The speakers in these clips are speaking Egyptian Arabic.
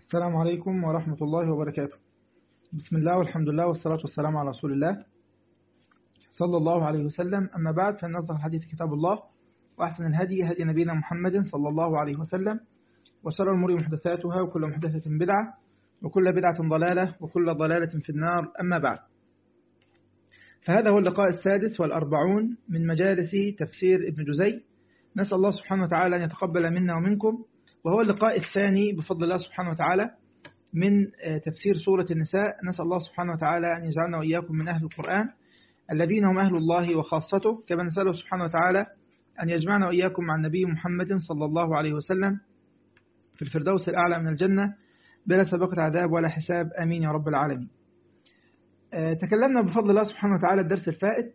السلام عليكم ورحمة الله وبركاته بسم الله والحمد لله والصلاة والسلام على رسول الله صلى الله عليه وسلم أما بعد فإن أصدق الحديث كتاب الله وأحسن الهدي هدي نبينا محمد صلى الله عليه وسلم وشر الأمور محدثاتها وكل محدثة بدعة وكل بدعة ضلالة وكل ضلالة في النار أما بعد فهذا هو اللقاء السادس والأربعون من مجالس تفسير ابن جزي نسأل الله سبحانه وتعالى أن يتقبل منا ومنكم وهو اللقاء الثاني بفضل الله سبحانه وتعالى من تفسير سورة النساء نسأل الله سبحانه وتعالى أن يجعلنا وإياكم من أهل القرآن الذين هم أهل الله وخاصته كما نسأله سبحانه وتعالى أن يجمعنا وإياكم مع النبي محمد صلى الله عليه وسلم في الفردوس الأعلى من الجنة بلا سبقة عذاب ولا حساب آمين يا رب العالمين تكلمنا بفضل الله سبحانه وتعالى الدرس الفائت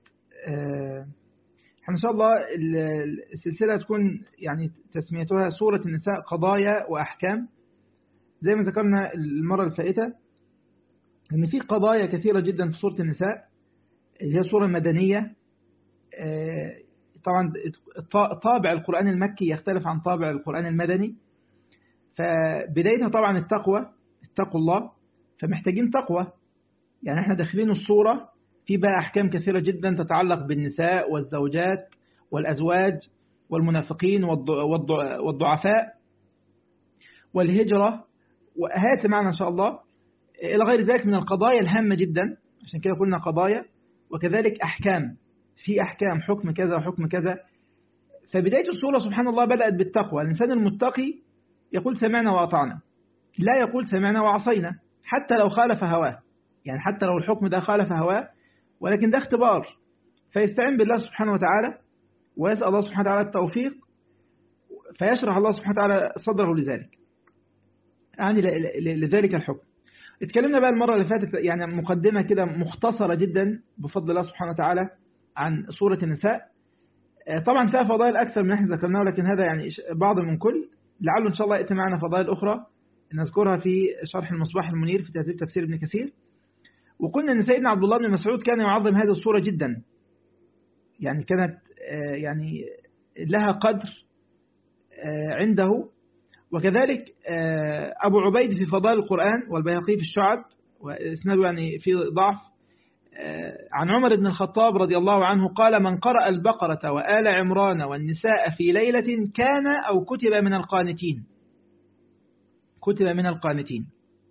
إن شاء الله السلسلة تكون يعني تسميتها سورة النساء قضايا وأحكام زي ما ذكرنا المرة الفائتة أن في قضايا كثيرة جدا في سورة النساء هي سورة مدنية طبعا طابع القرآن المكي يختلف عن طابع القرآن المدني فبدايتها طبعا التقوى اتقوا الله فمحتاجين تقوى يعني احنا داخلين الصورة في بقى أحكام كثيرة جدا تتعلق بالنساء والزوجات والأزواج والمنافقين والضعفاء والهجرة وهات معنا إن شاء الله إلى غير ذلك من القضايا الهامة جدا عشان كده قلنا قضايا وكذلك أحكام في أحكام حكم كذا وحكم كذا فبداية الصورة سبحان الله بدأت بالتقوى الإنسان المتقي يقول سمعنا وأطعنا لا يقول سمعنا وعصينا حتى لو خالف هواه يعني حتى لو الحكم ده خالف هواه ولكن ده اختبار فيستعين بالله سبحانه وتعالى ويسأل الله سبحانه وتعالى التوفيق فيشرح الله سبحانه وتعالى صدره لذلك يعني لذلك الحكم اتكلمنا بقى المرة اللي فاتت يعني مقدمة كده مختصرة جدا بفضل الله سبحانه وتعالى عن سورة النساء طبعا فيها فضائل أكثر من احنا ذكرناه لكن هذا يعني بعض من كل لعله إن شاء الله يأتي معنا فضائل أخرى نذكرها في شرح المصباح المنير في تهذيب تفسير ابن كثير وقلنا أن سيدنا عبد الله بن مسعود كان يعظم هذه الصورة جدا يعني كانت يعني لها قدر عنده وكذلك أبو عبيد في فضائل القرآن والبيهقي في الشعب وإسناده يعني في ضعف عن عمر بن الخطاب رضي الله عنه قال من قرأ البقرة وآل عمران والنساء في ليلة كان أو كتب من القانتين كتب من القانتين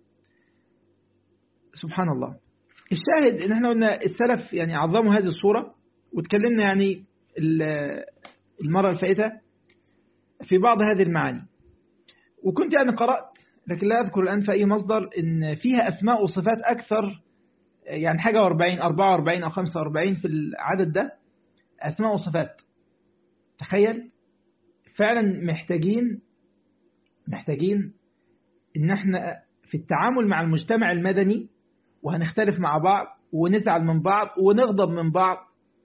سبحان الله الشاهد ان احنا قلنا السلف يعني عظموا هذه الصورة وتكلمنا يعني المرة الفائتة في بعض هذه المعاني وكنت يعني قرأت لكن لا أذكر الآن في أي مصدر إن فيها أسماء وصفات أكثر يعني حاجة 40 44 أو 45 في العدد ده أسماء وصفات تخيل فعلا محتاجين محتاجين إن احنا في التعامل مع المجتمع المدني وهنختلف مع بعض ونزعل من بعض ونغضب من بعض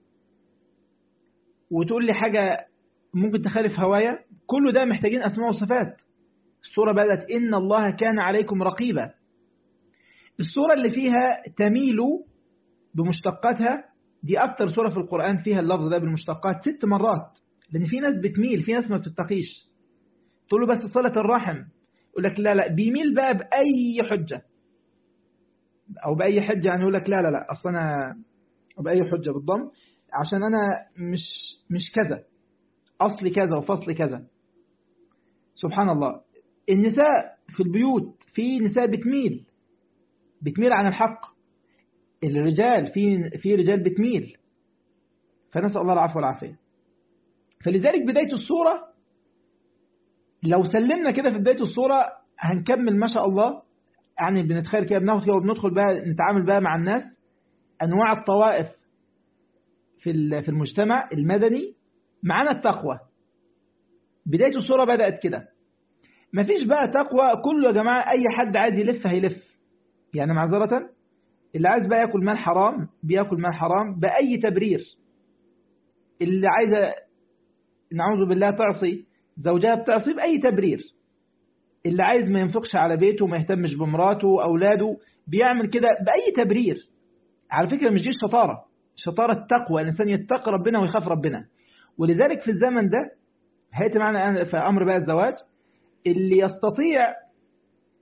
وتقول لي حاجة ممكن تخالف هوايا كل ده محتاجين أسماء وصفات السورة بدأت إن الله كان عليكم رقيبا السورة اللي فيها تميل بمشتقاتها دي أكتر سورة في القرآن فيها اللفظ ده بالمشتقات ست مرات لأن في ناس بتميل في ناس ما بتتقيش تقول له بس صلة الرحم يقول لك لا لا بيميل بقى بأي حجة أو بأي حجة يعني يقول لك لا لا لا أصلا أنا بأي حجة بالضم عشان أنا مش مش كذا أصل كذا وفصل كذا سبحان الله النساء في البيوت في نساء بتميل بتميل عن الحق الرجال في في رجال بتميل فنسأل الله العفو والعافية فلذلك بداية الصورة لو سلمنا كده في بداية الصورة هنكمل ما شاء الله يعني بنتخيل كده بناخد كده وبندخل بقى نتعامل بقى مع الناس أنواع الطوائف في في المجتمع المدني معانا التقوى بداية الصورة بدأت كده مفيش بقى تقوى كله يا جماعة أي حد عايز يلف هيلف يعني معذرة اللي عايز بقى ياكل مال حرام بياكل مال حرام بأي تبرير اللي عايزة نعوذ بالله تعصي زوجها بتعصي بأي تبرير اللي عايز ما ينفقش على بيته وما يهتمش بمراته وأولاده بيعمل كده بأي تبرير على فكرة مش دي الشطارة شطارة التقوى الإنسان يتقى ربنا ويخاف ربنا ولذلك في الزمن ده هيت معنا في أمر بقى الزواج اللي يستطيع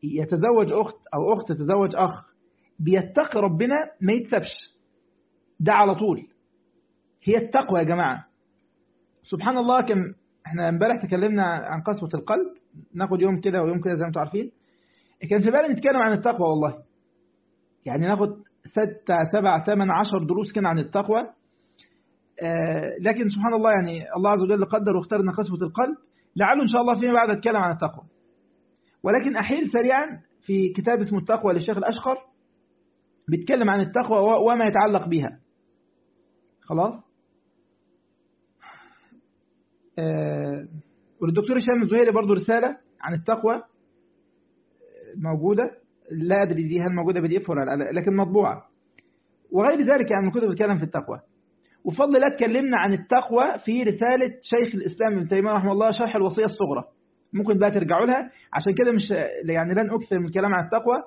يتزوج أخت أو أخت تتزوج أخ بيتقي ربنا ما يتسبش ده على طول هي التقوى يا جماعة سبحان الله كم احنا امبارح تكلمنا عن قسوة القلب ناخد يوم كده ويوم كده زي ما انتم عارفين كان في بالي نتكلم عن التقوى والله يعني ناخد ستة سبع ثمان عشر دروس كده عن التقوى آه لكن سبحان الله يعني الله عز وجل قدر واختار لنا قسوة القلب لعله إن شاء الله فيما بعد أتكلم عن التقوى ولكن أحيل سريعا في كتاب اسمه التقوى للشيخ الأشقر بيتكلم عن التقوى وما يتعلق بها خلاص آه والدكتور هشام الزهيري برضو رسالة عن التقوى موجودة لا أدري دي هل موجودة بي دي اف ولا لا لكن مطبوعة وغير ذلك يعني من كتب الكلام في التقوى وفضل الله اتكلمنا عن التقوى في رسالة شيخ الإسلام ابن تيمية رحمه الله شرح الوصية الصغرى ممكن بقى ترجعوا لها عشان كده مش يعني لن أكثر من الكلام عن التقوى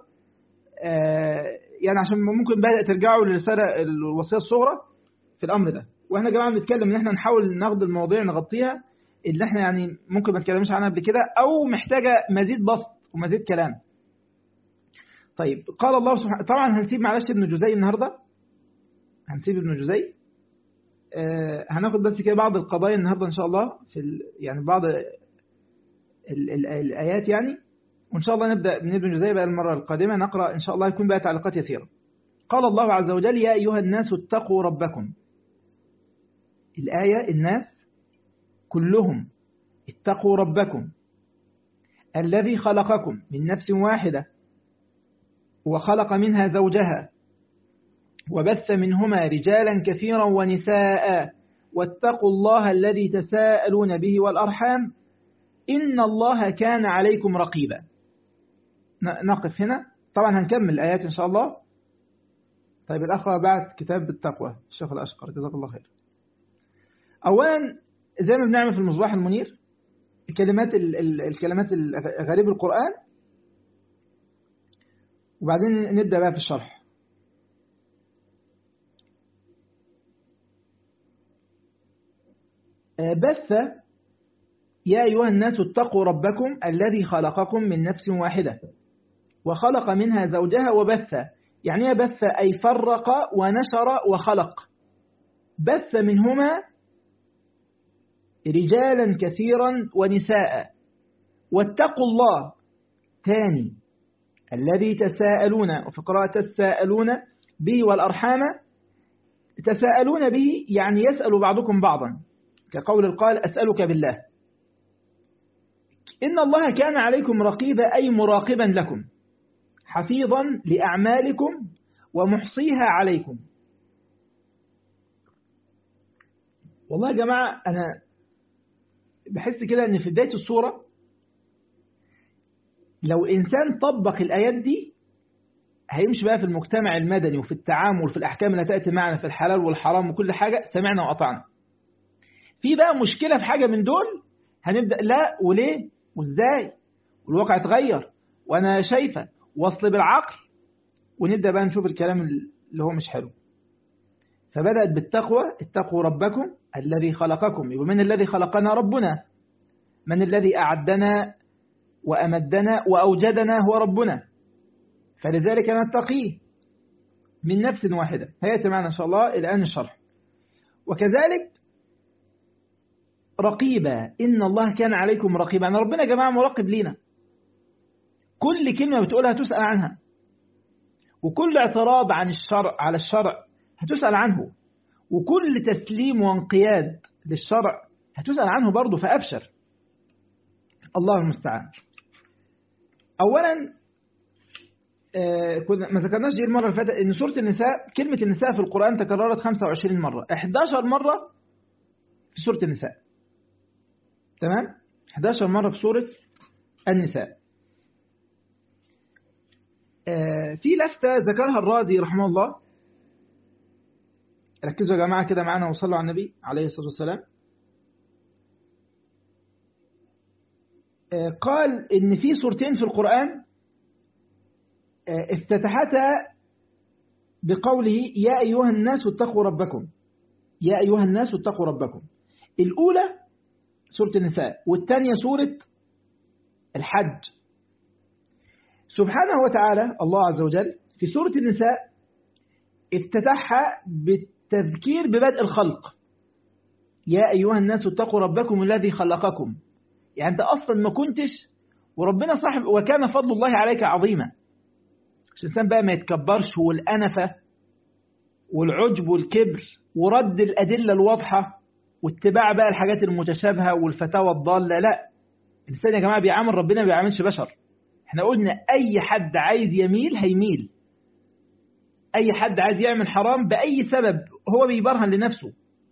يعني عشان ممكن بقى ترجعوا للرسالة الوصية الصغرى في الأمر ده واحنا يا جماعة بنتكلم ان احنا نحاول ناخد المواضيع نغطيها اللي احنا يعني ممكن ما نتكلمش عنها قبل كده او محتاجة مزيد بسط ومزيد كلام طيب قال الله سبحانه طبعا هنسيب معلش ابن جزي النهاردة هنسيب ابن جزي آه هناخد بس كده بعض القضايا النهاردة إن شاء الله في ال يعني بعض ال ال الآيات يعني وإن شاء الله نبدأ من ابن جزي بقى المرة القادمة نقرأ إن شاء الله يكون بقى تعليقات يسيرة قال الله عز وجل يا أيها الناس اتقوا ربكم الآية الناس كلهم اتقوا ربكم الذي خلقكم من نفس واحدة وخلق منها زوجها وبث منهما رجالا كثيرا ونساء واتقوا الله الذي تساءلون به والأرحام إن الله كان عليكم رقيبا نقف هنا طبعا هنكمل الآيات إن شاء الله طيب الأخوة بعد كتاب التقوى الشيخ الأشقر جزاك الله خير أولا زي ما بنعمل في المصباح المنير الكلمات ال ال الكلمات غريب القرآن وبعدين نبدأ بقى في الشرح بث يا أيها الناس اتقوا ربكم الذي خلقكم من نفس واحدة وخلق منها زوجها وبث يعني بث أي فرق ونشر وخلق بث منهما رجالا كثيرا ونساء واتقوا الله تاني الذي تساءلون وفي قراءة تساءلون به والأرحام تساءلون به يعني يسأل بعضكم بعضا كقول القال أسألك بالله إن الله كان عليكم رقيبا أي مراقبا لكم حفيظا لأعمالكم ومحصيها عليكم والله يا جماعة أنا بحس كده أن في بداية الصورة لو إنسان طبق الآيات دي هيمشي بقى في المجتمع المدني وفي التعامل في الأحكام اللي تأتي معنا في الحلال والحرام وكل حاجة سمعنا وقطعنا في بقى مشكلة في حاجة من دول هنبدأ لا وليه وازاي والواقع اتغير وانا شايفة وصل بالعقل ونبدأ بقى نشوف الكلام اللي هو مش حلو فبدأت بالتقوى اتقوا ربكم الذي خلقكم يبقى من الذي خلقنا ربنا من الذي أعدنا وأمدنا وأوجدنا هو ربنا فلذلك نتقيه من نفس واحدة هيأتي معنا إن شاء الله الآن الشرح وكذلك رقيبا إن الله كان عليكم رقيبا يعني ربنا يا جماعة مراقب لينا كل كلمة بتقولها تسأل عنها وكل اعتراض عن الشرع على الشرع هتسأل عنه وكل تسليم وانقياد للشرع هتسأل عنه برضه فأبشر الله المستعان أولا آه كنا ما ذكرناش دي المرة اللي فاتت إن سورة النساء كلمة النساء في القرآن تكررت 25 مرة 11 مرة في سورة النساء تمام 11 مرة في سورة النساء آه في لفتة ذكرها الرازي رحمه الله ركزوا يا جماعة كده معانا وصلوا على النبي عليه الصلاة والسلام آه قال إن في سورتين في القرآن آه افتتحتا بقوله يا أيها الناس اتقوا ربكم يا أيها الناس اتقوا ربكم الأولى سورة النساء والثانية سورة الحج سبحانه وتعالى الله عز وجل في سورة النساء افتتحها بالتذكير ببدء الخلق يا أيها الناس اتقوا ربكم الذي خلقكم يعني أنت أصلا ما كنتش وربنا صاحب وكان فضل الله عليك عظيما عشان الإنسان بقى ما يتكبرش والأنفة والعجب والكبر ورد الأدلة الواضحة واتباع بقى الحاجات المتشابهة والفتاوى الضالة لا الإنسان يا جماعة بيعامل ربنا ما بيعاملش بشر احنا قلنا أي حد عايز يميل هيميل أي حد عايز يعمل حرام بأي سبب هو بيبرهن لنفسه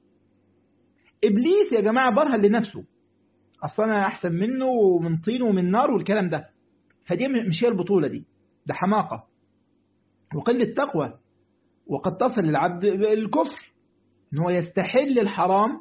إبليس يا جماعة برهن لنفسه أصلا أنا أحسن منه ومن طين ومن نار والكلام ده فدي مش هي البطولة دي ده حماقة وقلة تقوى وقد تصل للعبد الكفر ان هو يستحل الحرام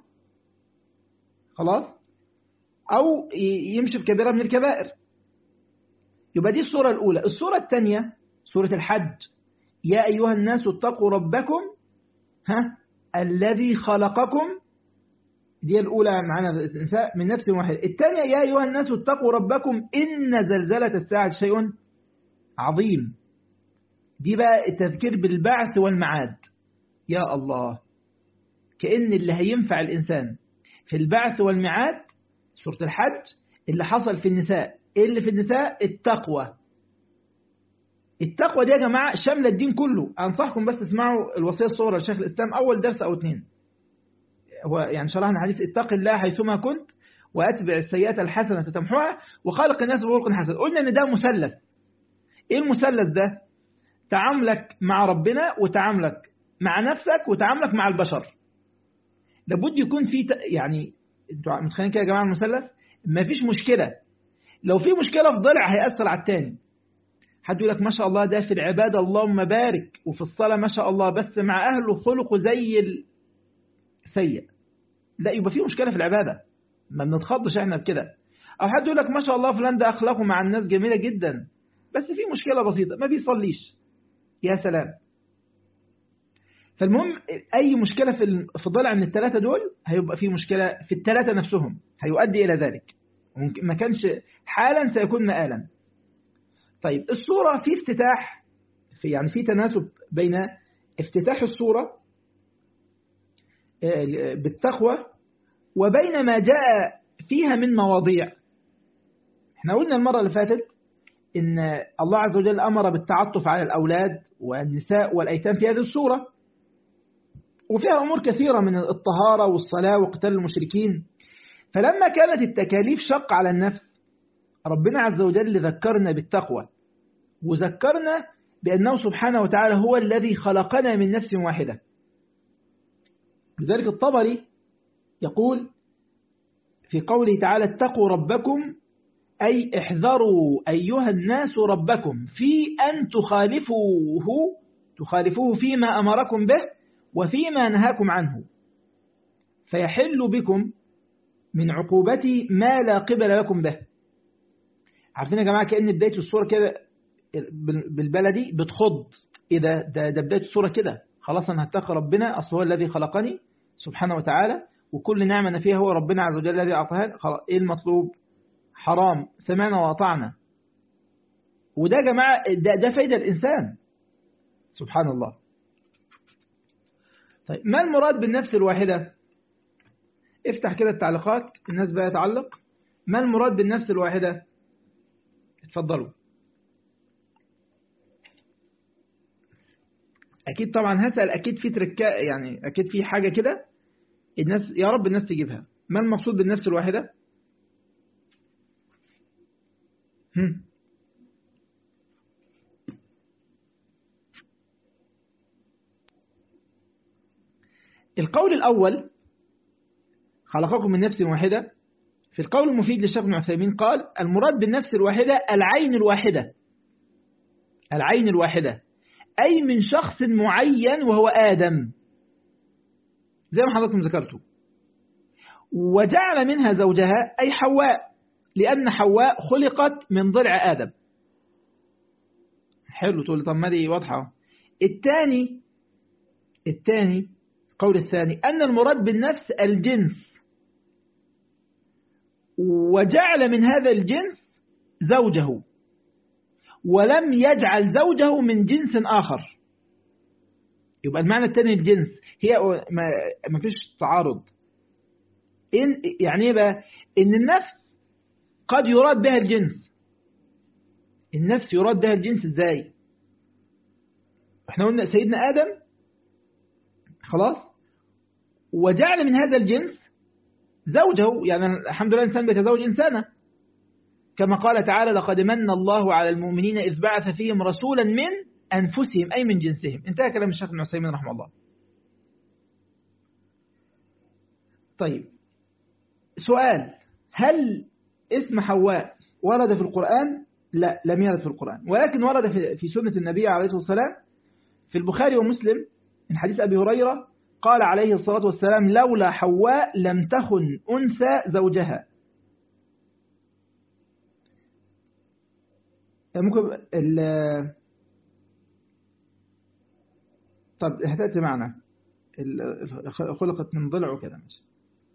خلاص أو يمشي بكبيرة من الكبائر يبقى دي الصورة الأولى الصورة الثانية سورة الحج يا أيها الناس اتقوا ربكم ها الذي خلقكم دي الأولى معنا النساء من نفس واحد الثانية يا أيها الناس اتقوا ربكم إن زلزلة الساعة شيء عظيم دي بقى التذكير بالبعث والمعاد يا الله كأن اللي هينفع الإنسان في البعث والمعاد سورة الحج اللي حصل في النساء إيه اللي في النساء التقوى التقوى دي يا جماعة شاملة الدين كله أنصحكم بس تسمعوا الوصية الصغرى لشيخ الإسلام أول درس أو اثنين هو يعني شرحنا حديث اتق الله حيثما كنت وأتبع السيئات الحسنة تمحوها وخالق الناس بخلق حسن قلنا إن ده مثلث إيه المثلث ده تعاملك مع ربنا وتعاملك مع نفسك وتعاملك مع البشر لابد يكون في يعني انتوا متخيلين كده يا جماعه المثلث مفيش مشكله لو في مشكله في ضلع هيأثر على الثاني حد يقول لك ما شاء الله ده في العباده اللهم بارك وفي الصلاه ما شاء الله بس مع اهله خلقه زي السيء لا يبقى في مشكله في العباده ما بنتخضش احنا بكده او حد يقول لك ما شاء الله فلان ده اخلاقه مع الناس جميله جدا بس في مشكله بسيطه ما بيصليش يا سلام فالمهم أي مشكلة في في ضلع من الثلاثة دول هيبقى في مشكلة في الثلاثة نفسهم هيؤدي إلى ذلك ما كانش حالا سيكون مآلا طيب الصورة في افتتاح في يعني في تناسب بين افتتاح الصورة بالتقوى وبين ما جاء فيها من مواضيع احنا قلنا المرة اللي فاتت إن الله عز وجل أمر بالتعطف على الأولاد والنساء والأيتام في هذه الصورة وفيها أمور كثيرة من الطهارة والصلاة وقتال المشركين فلما كانت التكاليف شق على النفس ربنا عز وجل ذكرنا بالتقوى وذكرنا بأنه سبحانه وتعالى هو الذي خلقنا من نفس واحدة لذلك الطبري يقول في قوله تعالى اتقوا ربكم أي احذروا أيها الناس ربكم في أن تخالفوه تخالفوه فيما أمركم به وفيما نهاكم عنه فيحل بكم من عقوبتي ما لا قبل لكم به عارفين يا جماعة كأن بداية الصورة كده بالبلدي بتخض إيه ده, ده, ده بداية الصورة كده خلاص أنا هتقى ربنا أصل هو الذي خلقني سبحانه وتعالى وكل نعمة أنا فيها هو ربنا عز وجل الذي أعطاها إيه المطلوب حرام سمعنا وأطعنا وده يا جماعة ده, ده فايدة الإنسان سبحان الله طيب ما المراد بالنفس الواحدة افتح كده التعليقات الناس بقى يتعلق ما المراد بالنفس الواحدة اتفضلوا أكيد طبعا هسأل أكيد في تركة يعني أكيد في حاجة كده الناس يا رب الناس تجيبها ما المقصود بالنفس الواحدة هم. القول الأول خلقكم من نفس واحدة في القول المفيد للشيخ ابن عثيمين قال المراد بالنفس الواحدة العين الواحدة العين الواحدة أي من شخص معين وهو آدم زي ما حضرتكم ذكرتوا وجعل منها زوجها أي حواء لأن حواء خلقت من ضلع آدم حلو تقول طب ما دي واضحة الثاني الثاني القول الثاني أن المراد بالنفس الجنس وجعل من هذا الجنس زوجه ولم يجعل زوجه من جنس آخر يبقى المعنى الثاني الجنس هي ما, ما فيش تعارض إن يعني ايه بقى ان النفس قد يراد بها الجنس النفس يراد بها الجنس ازاي احنا قلنا سيدنا آدم خلاص وجعل من هذا الجنس زوجه يعني الحمد لله الإنسان بيتزوج إنسانة كما قال تعالى لقد من الله على المؤمنين إذ بعث فيهم رسولا من أنفسهم أي من جنسهم انتهى كلام الشيخ ابن عثيمين رحمه الله طيب سؤال هل اسم حواء ورد في القرآن لا لم يرد في القرآن ولكن ورد في سنة النبي عليه الصلاة والسلام في البخاري ومسلم من حديث أبي هريرة قال عليه الصلاة والسلام لولا حواء لم تخن أنثى زوجها ممكن ال طب هتأتي معنا خلقت من ضلع وكده ماشي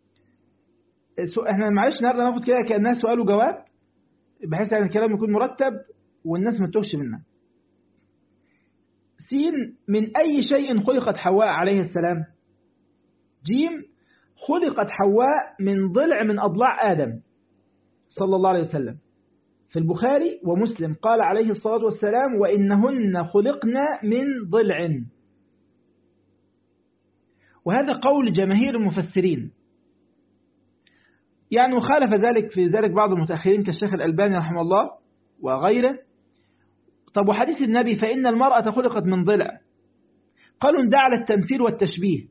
احنا معلش النهارده ناخد كده كأنها سؤال وجواب بحيث يعني الكلام يكون مرتب والناس ما تتوهش منها سين من أي شيء خلقت حواء عليه السلام جيم خلقت حواء من ضلع من أضلاع آدم صلى الله عليه وسلم في البخاري ومسلم قال عليه الصلاة والسلام وإنهن خلقنا من ضلع وهذا قول جماهير المفسرين يعني وخالف ذلك في ذلك بعض المتأخرين كالشيخ الألباني رحمه الله وغيره طب وحديث النبي فإن المرأة خلقت من ضلع قالوا ده على التمثيل والتشبيه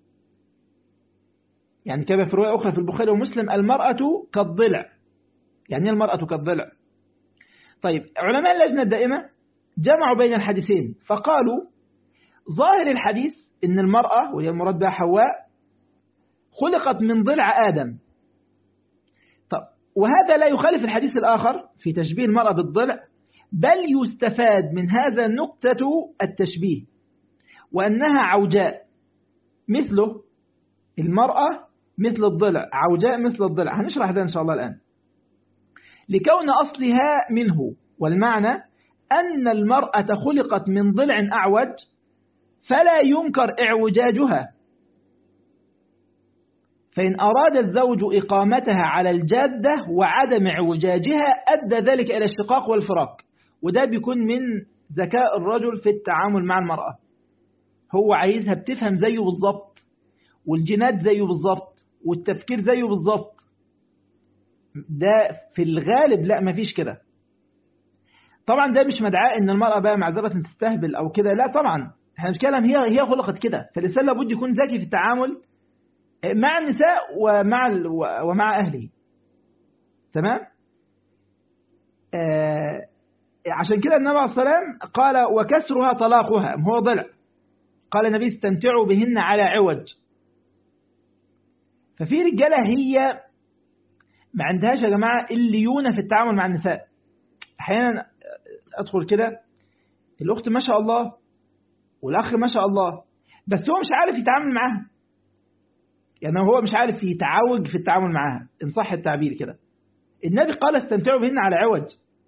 يعني كما في رواية أخرى في البخاري ومسلم المرأة كالضلع يعني المرأة كالضلع طيب علماء اللجنة الدائمة جمعوا بين الحديثين فقالوا ظاهر الحديث إن المرأة وهي المراد بها حواء خلقت من ضلع آدم طب وهذا لا يخالف الحديث الآخر في تشبيه المرأة بالضلع بل يستفاد من هذا نقطة التشبيه وأنها عوجاء مثله المرأة مثل الضلع عوجاء مثل الضلع هنشرح ده إن شاء الله الآن لكون أصلها منه والمعنى أن المرأة خلقت من ضلع أعوج فلا ينكر اعوجاجها فإن أراد الزوج إقامتها على الجادة وعدم اعوجاجها أدى ذلك إلى الشقاق والفراق وده بيكون من ذكاء الرجل في التعامل مع المرأة هو عايزها بتفهم زيه بالظبط والجنات زيه بالظبط والتفكير زيه بالظبط ده في الغالب لا مفيش كده طبعا ده مش مدعاء ان المرأة بقى معذرة تستهبل او كده لا طبعا احنا بنتكلم هي هي خلقت كده فالإنسان لابد يكون ذكي في التعامل مع النساء ومع ومع أهله تمام آه عشان كده النبي عليه الصلاة والسلام قال وكسرها طلاقها هو ضلع قال النبي استمتعوا بهن على عوج ففي رجالة هي ما عندهاش يا جماعة الليونة في التعامل مع النساء أحيانا أدخل كده الأخت ما شاء الله والأخ ما شاء الله بس هو مش عارف يتعامل معاها يعني هو مش عارف يتعوج في التعامل معاها إن صح التعبير كده النبي قال استمتعوا بهن على عوج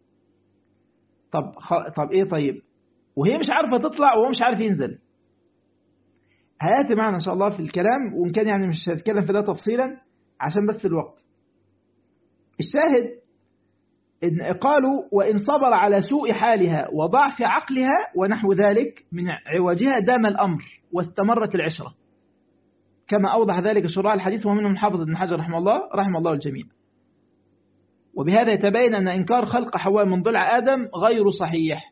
طب خ... طب ايه طيب وهي مش عارفة تطلع وهو مش عارف ينزل هياتي معنا ان شاء الله في الكلام وان كان يعني مش هتكلم في ده تفصيلا عشان بس الوقت الشاهد إن قالوا وإن صبر على سوء حالها وضعف عقلها ونحو ذلك من عوجها دام الأمر واستمرت العشرة كما أوضح ذلك شراء الحديث ومنهم حافظ ابن حجر رحمه الله رحمه الله الجميع وبهذا يتبين أن إنكار خلق حواء من ضلع آدم غير صحيح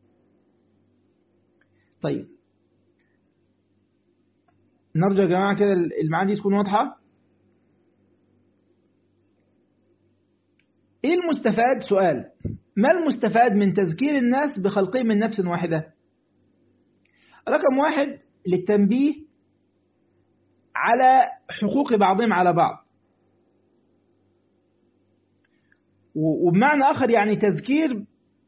طيب نرجو يا جماعة كده المعاني تكون واضحة إيه المستفاد سؤال ما المستفاد من تذكير الناس بخلقهم من نفس واحدة رقم واحد للتنبيه على حقوق بعضهم على بعض وبمعنى آخر يعني تذكير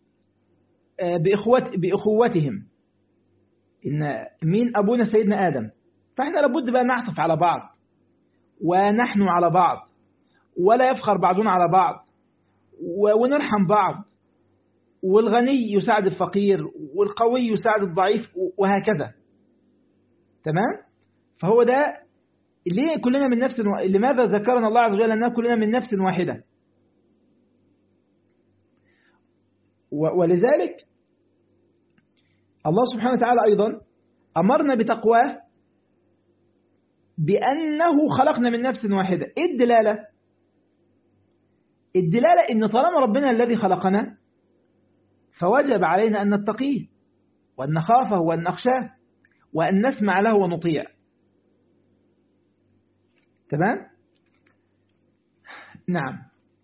بإخوت بإخوتهم إن مين أبونا سيدنا آدم فإحنا لابد بقى نعطف على بعض ونحن على بعض ولا يفخر بعضنا على بعض ونرحم بعض والغني يساعد الفقير والقوي يساعد الضعيف وهكذا تمام فهو ده ليه كلنا من نفس و... لماذا ذكرنا الله عز وجل أننا كلنا من نفس واحدة و... ولذلك الله سبحانه وتعالى أيضا أمرنا بتقواه بأنه خلقنا من نفس واحدة إيه الدلالة الدلالة إن طالما ربنا الذي خلقنا فوجب علينا أن نتقيه وأن نخافه وأن نخشاه وأن نسمع له ونطيع تمام نعم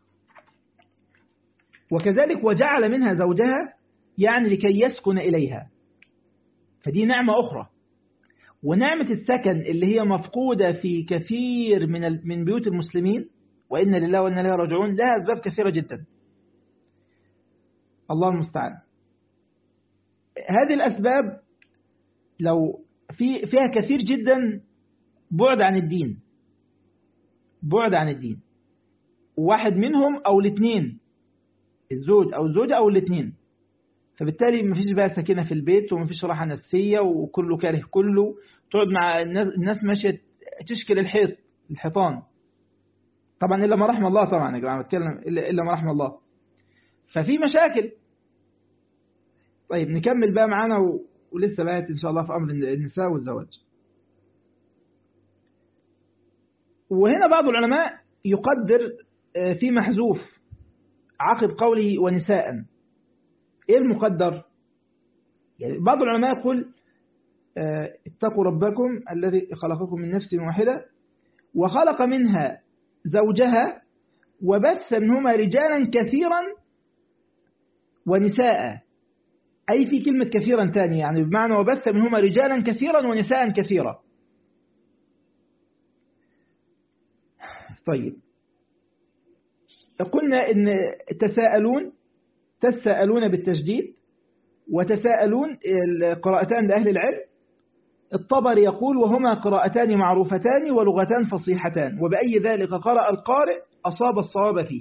وكذلك وجعل منها زوجها يعني لكي يسكن إليها فدي نعمة أخرى ونعمة السكن اللي هي مفقودة في كثير من من بيوت المسلمين وإن لله وإن إليه راجعون لها أسباب كثيرة جدا الله المستعان هذه الأسباب لو في فيها كثير جدا بعد عن الدين بعد عن الدين واحد منهم أو الاثنين الزوج أو الزوجة أو الاثنين فبالتالي مفيش بقى سكينة في البيت ومفيش راحة نفسية وكله كاره كله تقعد مع الناس, الناس ماشية تشكل الحيط الحيطان طبعا إلا ما رحم الله طبعا يا جماعة بتكلم إلا, إلا ما رحم الله ففي مشاكل طيب نكمل بقى معانا و... ولسه بقى إن شاء الله في أمر النساء والزواج وهنا بعض العلماء يقدر في محذوف عقب قوله ونساء ايه المقدر يعني بعض العلماء يقول اتقوا ربكم الذي خلقكم من نفس واحدة وخلق منها زوجها وبث منهما رجالا كثيرا ونساء أي في كلمة كثيرا ثانية يعني بمعنى وبث منهما رجالا كثيرا ونساء كثيرا طيب قلنا ان تساءلون تساءلون بالتجديد وتساءلون القراءتان لأهل العلم الطبر يقول وهما قراءتان معروفتان ولغتان فصيحتان وبأي ذلك قرأ القارئ أصاب الصواب فيه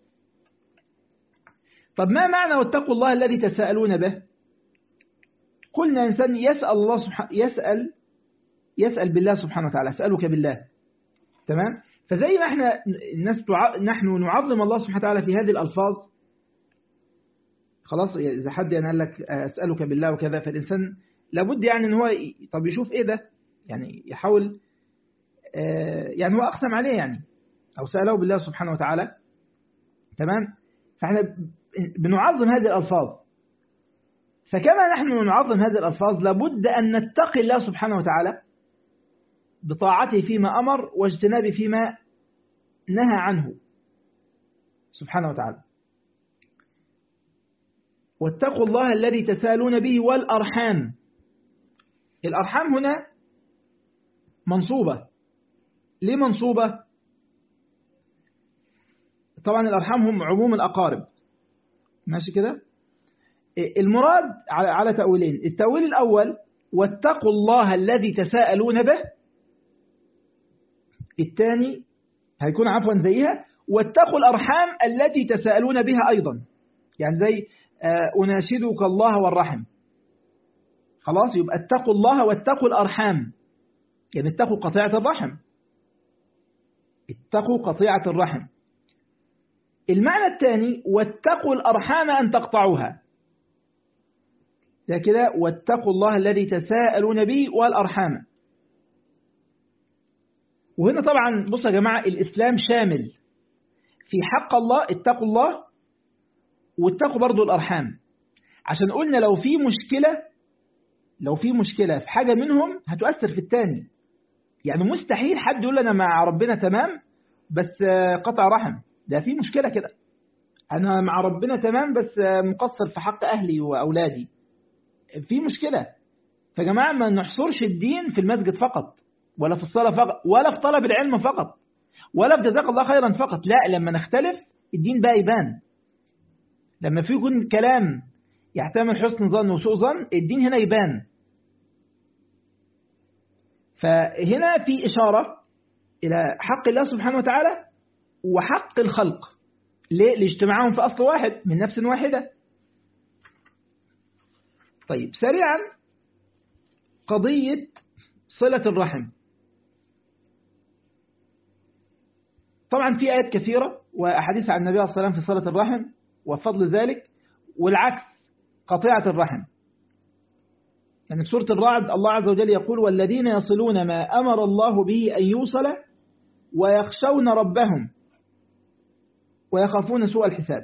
طب ما معنى واتقوا الله الذي تساءلون به قلنا إنسان يسأل الله سبحانه يسأل يسأل بالله سبحانه وتعالى أسألك بالله تمام فزي ما احنا الناس تع... نحن نعظم الله سبحانه وتعالى في هذه الألفاظ خلاص إذا حد يعني قال لك أسألك بالله وكذا فالإنسان لابد يعني ان هو طب يشوف ايه ده يعني يحاول يعني هو أقسم عليه يعني أو سأله بالله سبحانه وتعالى تمام فاحنا بنعظم هذه الألفاظ فكما نحن نعظم هذه الألفاظ لابد أن نتقي الله سبحانه وتعالى بطاعته فيما أمر واجتناب فيما نهى عنه سبحانه وتعالى واتقوا الله الذي تسالون به والأرحام الأرحام هنا منصوبة ليه منصوبة طبعا الأرحام هم عموم الأقارب ماشي كده المراد على تأويلين التأويل الأول واتقوا الله الذي تساءلون به الثاني هيكون عفوا زيها واتقوا الأرحام التي تساءلون بها أيضا يعني زي أناشدك الله والرحم خلاص يبقى اتقوا الله واتقوا الأرحام يعني اتقوا قطيعة الرحم اتقوا قطيعة الرحم المعنى الثاني واتقوا الأرحام أن تقطعوها ده كده واتقوا الله الذي تساءلون به والأرحام وهنا طبعا بصوا يا جماعة الإسلام شامل في حق الله اتقوا الله واتقوا برضو الأرحام عشان قلنا لو في مشكلة لو في مشكلة في حاجة منهم هتؤثر في التاني يعني مستحيل حد يقول أنا مع ربنا تمام بس قطع رحم ده في مشكلة كده أنا مع ربنا تمام بس مقصر في حق أهلي وأولادي في مشكلة فجماعة ما نحصرش الدين في المسجد فقط ولا في الصلاة فقط ولا في طلب العلم فقط ولا في جزاك الله خيرا فقط لا لما نختلف الدين بقى يبان لما في يكون كلام يحتمل حسن ظن وسوء ظن الدين هنا يبان فهنا في إشارة إلى حق الله سبحانه وتعالى وحق الخلق ليه؟ لاجتماعهم في أصل واحد من نفس واحدة طيب سريعا قضية صلة الرحم طبعا في آيات كثيرة وأحاديث عن النبي صلى الله عليه وسلم في صلة الرحم وفضل ذلك والعكس قطيعة الرحم يعني في سورة الرعد الله عز وجل يقول والذين يصلون ما أمر الله به أن يوصل ويخشون ربهم ويخافون سوء الحساب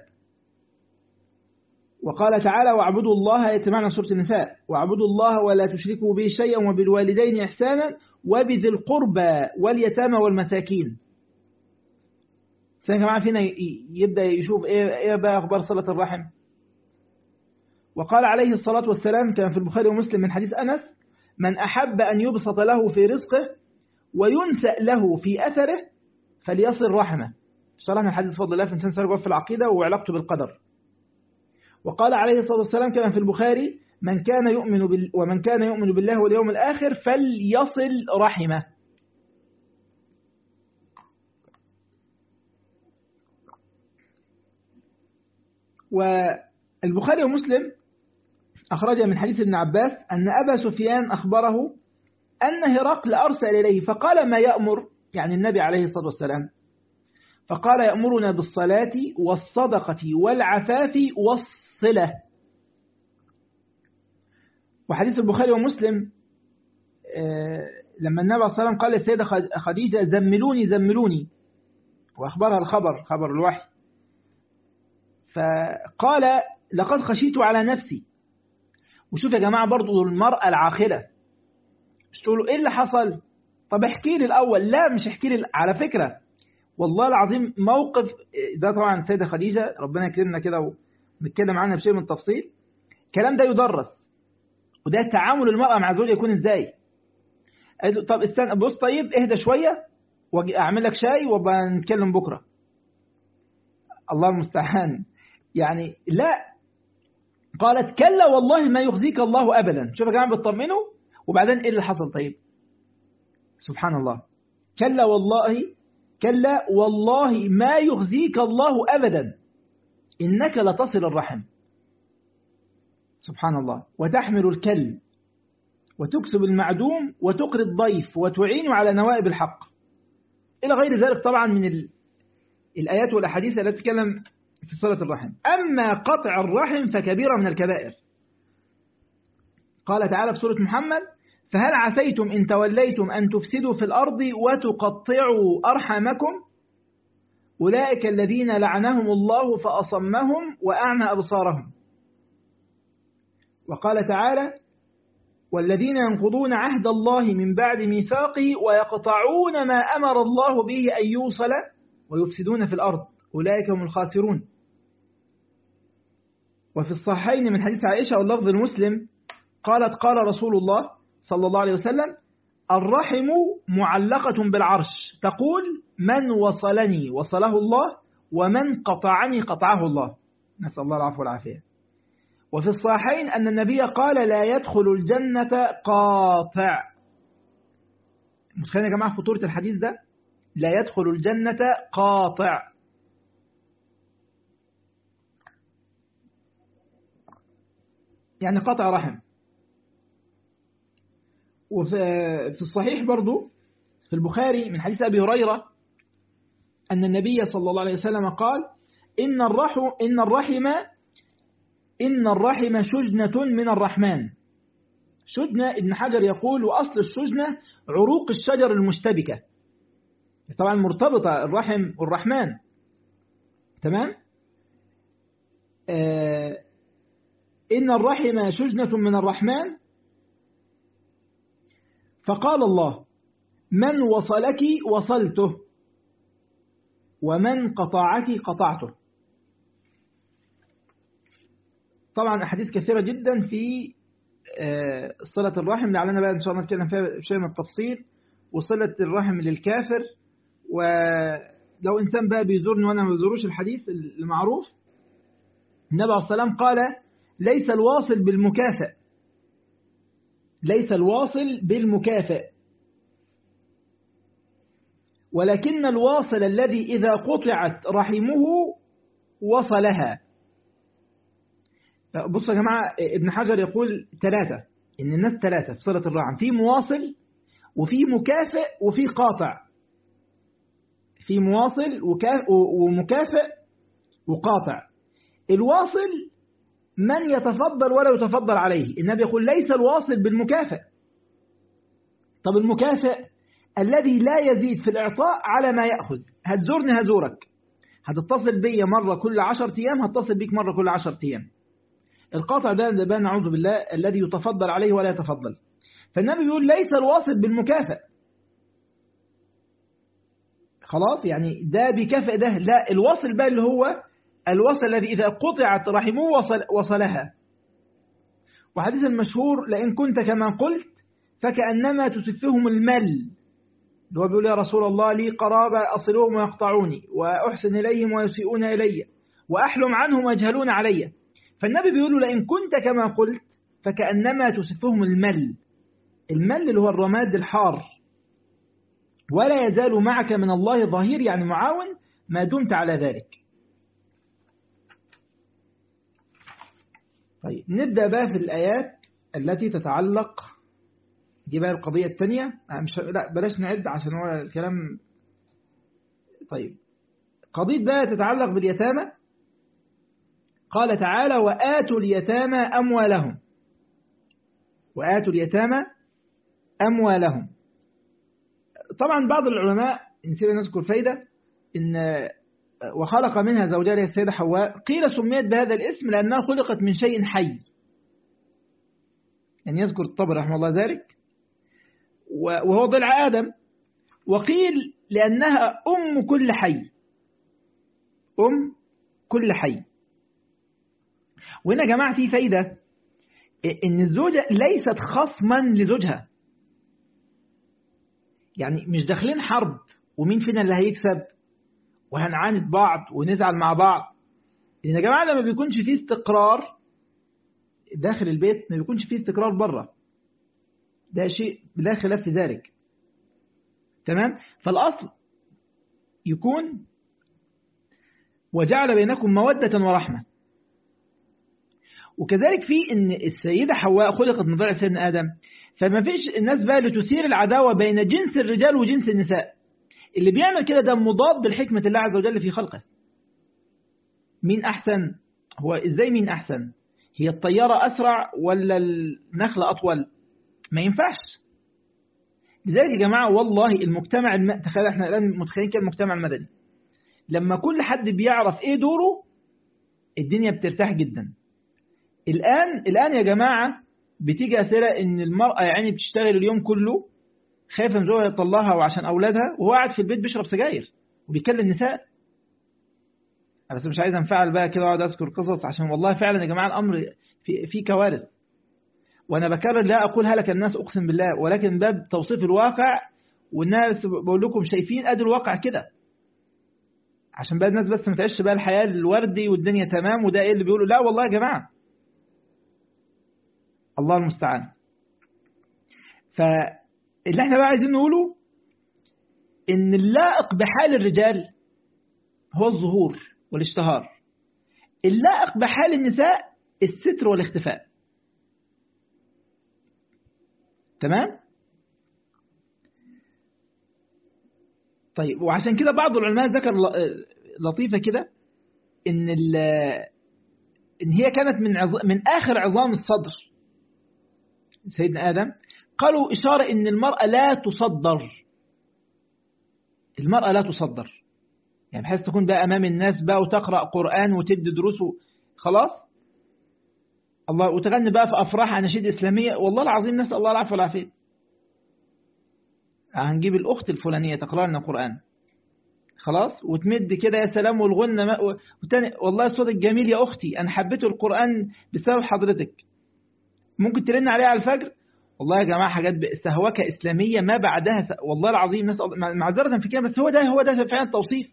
وقال تعالى واعبدوا الله يتمعنى سورة النساء واعبدوا الله ولا تشركوا به شيئا وبالوالدين إحسانا وبذي القربى واليتامى والمساكين سنة جماعة فينا يبدأ يشوف إيه, إيه بقى أخبار صلة الرحم وقال عليه الصلاة والسلام كان في البخاري ومسلم من حديث أنس من أحب أن يبسط له في رزقه وينسأ له في أثره فليصل رحمه صلاح من حديث فضل الله في إنسان سرقه في العقيدة وعلاقته بالقدر وقال عليه الصلاة والسلام كما في البخاري من كان يؤمن بال ومن كان يؤمن بالله واليوم الآخر فليصل رحمه والبخاري ومسلم أخرج من حديث ابن عباس أن أبا سفيان أخبره أن هرقل أرسل إليه فقال ما يأمر يعني النبي عليه الصلاة والسلام فقال يأمرنا بالصلاة والصدقة والعفاف والصلة وحديث البخاري ومسلم لما النبي صلى الله عليه وسلم قال للسيدة خديجة زملوني زملوني وأخبرها الخبر خبر الوحي فقال لقد خشيت على نفسي وشوف يا جماعة برضو المرأة العاخلة مش تقولوا ايه اللي حصل طب احكي لي الاول لا مش احكي لي على فكرة والله العظيم موقف ده طبعا السيدة خديجة ربنا يكرمنا كده ونتكلم عنها بشيء من التفصيل الكلام ده يدرس وده تعامل المرأة مع زوجها يكون ازاي طب استنى بص طيب اهدى شوية واعمل لك شاي وابقى نتكلم بكرة الله المستعان يعني لا قالت كلا والله ما يخزيك الله أبدا شوف يا جماعة بتطمنه وبعدين إيه اللي حصل طيب سبحان الله كلا والله كلا والله ما يخزيك الله أبدا إنك لتصل الرحم سبحان الله وتحمل الكل وتكسب المعدوم وتقري الضيف وتعين على نوائب الحق إلى غير ذلك طبعا من الآيات والأحاديث التي تتكلم في صلة الرحم أما قطع الرحم فكبيرة من الكبائر قال تعالى في سورة محمد فهل عسيتم إن توليتم أن تفسدوا في الأرض وتقطعوا أرحامكم أولئك الذين لعنهم الله فأصمهم وأعمى أبصارهم وقال تعالى والذين ينقضون عهد الله من بعد ميثاقه ويقطعون ما أمر الله به أن يوصل ويفسدون في الأرض أولئك هم الخاسرون وفي الصحيحين من حديث عائشة واللفظ المسلم قالت قال رسول الله صلى الله عليه وسلم الرحم معلقة بالعرش تقول من وصلني وصله الله ومن قطعني قطعه الله نسأل الله العفو والعافية وفي الصحيحين أن النبي قال لا يدخل الجنة قاطع متخيلين يا جماعة خطورة الحديث ده لا يدخل الجنة قاطع يعني قطع رحم وفي الصحيح برضو في البخاري من حديث أبي هريرة أن النبي صلى الله عليه وسلم قال إن الرحم إن الرحم إن الرحم شجنة من الرحمن شجنة ابن حجر يقول وأصل الشجنة عروق الشجر المشتبكة طبعا مرتبطة الرحم والرحمن تمام آه إن الرحم شجنة من الرحمن فقال الله من وصلك وصلته ومن قطعك قطعته طبعا أحاديث كثيرة جدا في صلة الرحم لعلنا بقى إن شاء الله نتكلم فيها بشيء من التفصيل وصلة الرحم للكافر ولو إنسان بقى بيزورني وأنا ما بزوروش الحديث المعروف النبي عليه السلام قال ليس الواصل بالمكافئ ليس الواصل بالمكافئ ولكن الواصل الذي إذا قطعت رحمه وصلها بصوا يا جماعة ابن حجر يقول ثلاثة إن الناس ثلاثة في صلة الرحم في مواصل وفي مكافئ وفي قاطع في مواصل ومكافئ وقاطع الواصل من يتفضل ولا يتفضل عليه النبي يقول ليس الواصل بالمكافئ طب المكافئ الذي لا يزيد في الإعطاء على ما يأخذ هتزورني هزورك هتتصل بي مرة كل عشر أيام هتصل بيك مرة كل عشر أيام القاطع ده ده نعوذ بالله الذي يتفضل عليه ولا يتفضل فالنبي بيقول ليس الواصل بالمكافئ خلاص يعني ده بكافئ ده لا الواصل بقى اللي هو الوصل الذي إذا قطعت رحمه وصل وصلها وحديث المشهور لئن كنت كما قلت فكأنما تسفهم المل اللي هو بيقول يا رسول الله لي قرابة أصلهم ويقطعوني وأحسن إليهم ويسيئون إلي وأحلم عنهم ويجهلون علي فالنبي بيقول لئن كنت كما قلت فكأنما تسفهم المل المل اللي هو الرماد الحار ولا يزال معك من الله ظهير يعني معاون ما دمت على ذلك طيب نبدأ بقى في الآيات التي تتعلق دي بقى القضية الثانية مش لا بلاش نعد عشان هو الكلام طيب قضية بقى تتعلق باليتامى قال تعالى وآتوا اليتامى أموالهم وآتوا اليتامى أموالهم طبعا بعض العلماء نسينا نذكر فايدة إن وخلق منها زوجها السيدة حواء قيل سميت بهذا الاسم لأنها خلقت من شيء حي يعني يذكر الطبر رحمه الله ذلك وهو ضلع آدم وقيل لأنها أم كل حي أم كل حي وهنا يا جماعة في فايدة إن الزوجة ليست خصما لزوجها يعني مش داخلين حرب ومين فينا اللي هيكسب وهنعاند بعض ونزعل مع بعض لأن يا جماعة لما بيكونش فيه استقرار داخل البيت ما بيكونش فيه استقرار بره ده شيء لا خلاف في ذلك تمام فالأصل يكون وجعل بينكم مودة ورحمة وكذلك في ان السيدة حواء خلقت من ضلع سيدنا آدم فما فيش الناس بقى لتثير العداوة بين جنس الرجال وجنس النساء اللي بيعمل كده ده مضاد لحكمة الله عز وجل في خلقه مين أحسن هو إزاي مين أحسن هي الطيارة أسرع ولا النخلة أطول ما ينفعش لذلك يا جماعة والله المجتمع الم... تخيل احنا الآن متخيلين كده المجتمع المدني لما كل حد بيعرف ايه دوره الدنيا بترتاح جدا الآن الآن يا جماعة بتيجي أسئلة إن المرأة يعني بتشتغل اليوم كله خايفة من زوجها يطلعها وعشان أولادها وهو قاعد في البيت بيشرب سجاير وبيكلم نساء أنا بس مش عايز أنفعل بقى كده وأقعد أذكر قصص عشان والله فعلا يا جماعة الأمر في, في كوارث وأنا بكرر لا أقول هلك الناس أقسم بالله ولكن باب توصيف الواقع والناس بقول لكم شايفين أدي الواقع كده عشان بقى الناس بس ما تعيش بقى الحياة الوردي والدنيا تمام وده إيه اللي بيقولوا لا والله يا جماعة الله المستعان فاللي احنا بقى عايزين نقوله ان اللائق بحال الرجال هو الظهور والاشتهار اللائق بحال النساء الستر والاختفاء تمام طيب وعشان كده بعض العلماء ذكر لطيفة كده ان ان هي كانت من عظ... من اخر عظام الصدر سيدنا آدم قالوا إشارة إن المرأة لا تصدر المرأة لا تصدر يعني بحيث تكون بقى أمام الناس بقى وتقرأ قرآن وتدي دروس خلاص الله وتغني بقى في أفراح أناشيد إسلامية والله العظيم نسأل الله العفو والعافية هنجيب الأخت الفلانية تقرأ لنا قرآن خلاص وتمد كده يا سلام والغنة وتاني والله الصوت الجميل يا أختي أنا حبيت القرآن بسبب حضرتك ممكن ترن عليها على الفجر والله يا جماعة حاجات سهوكة إسلامية ما بعدها س... والله العظيم نسأل معذرة في كلمة بس هو ده هو ده فعلا التوصيف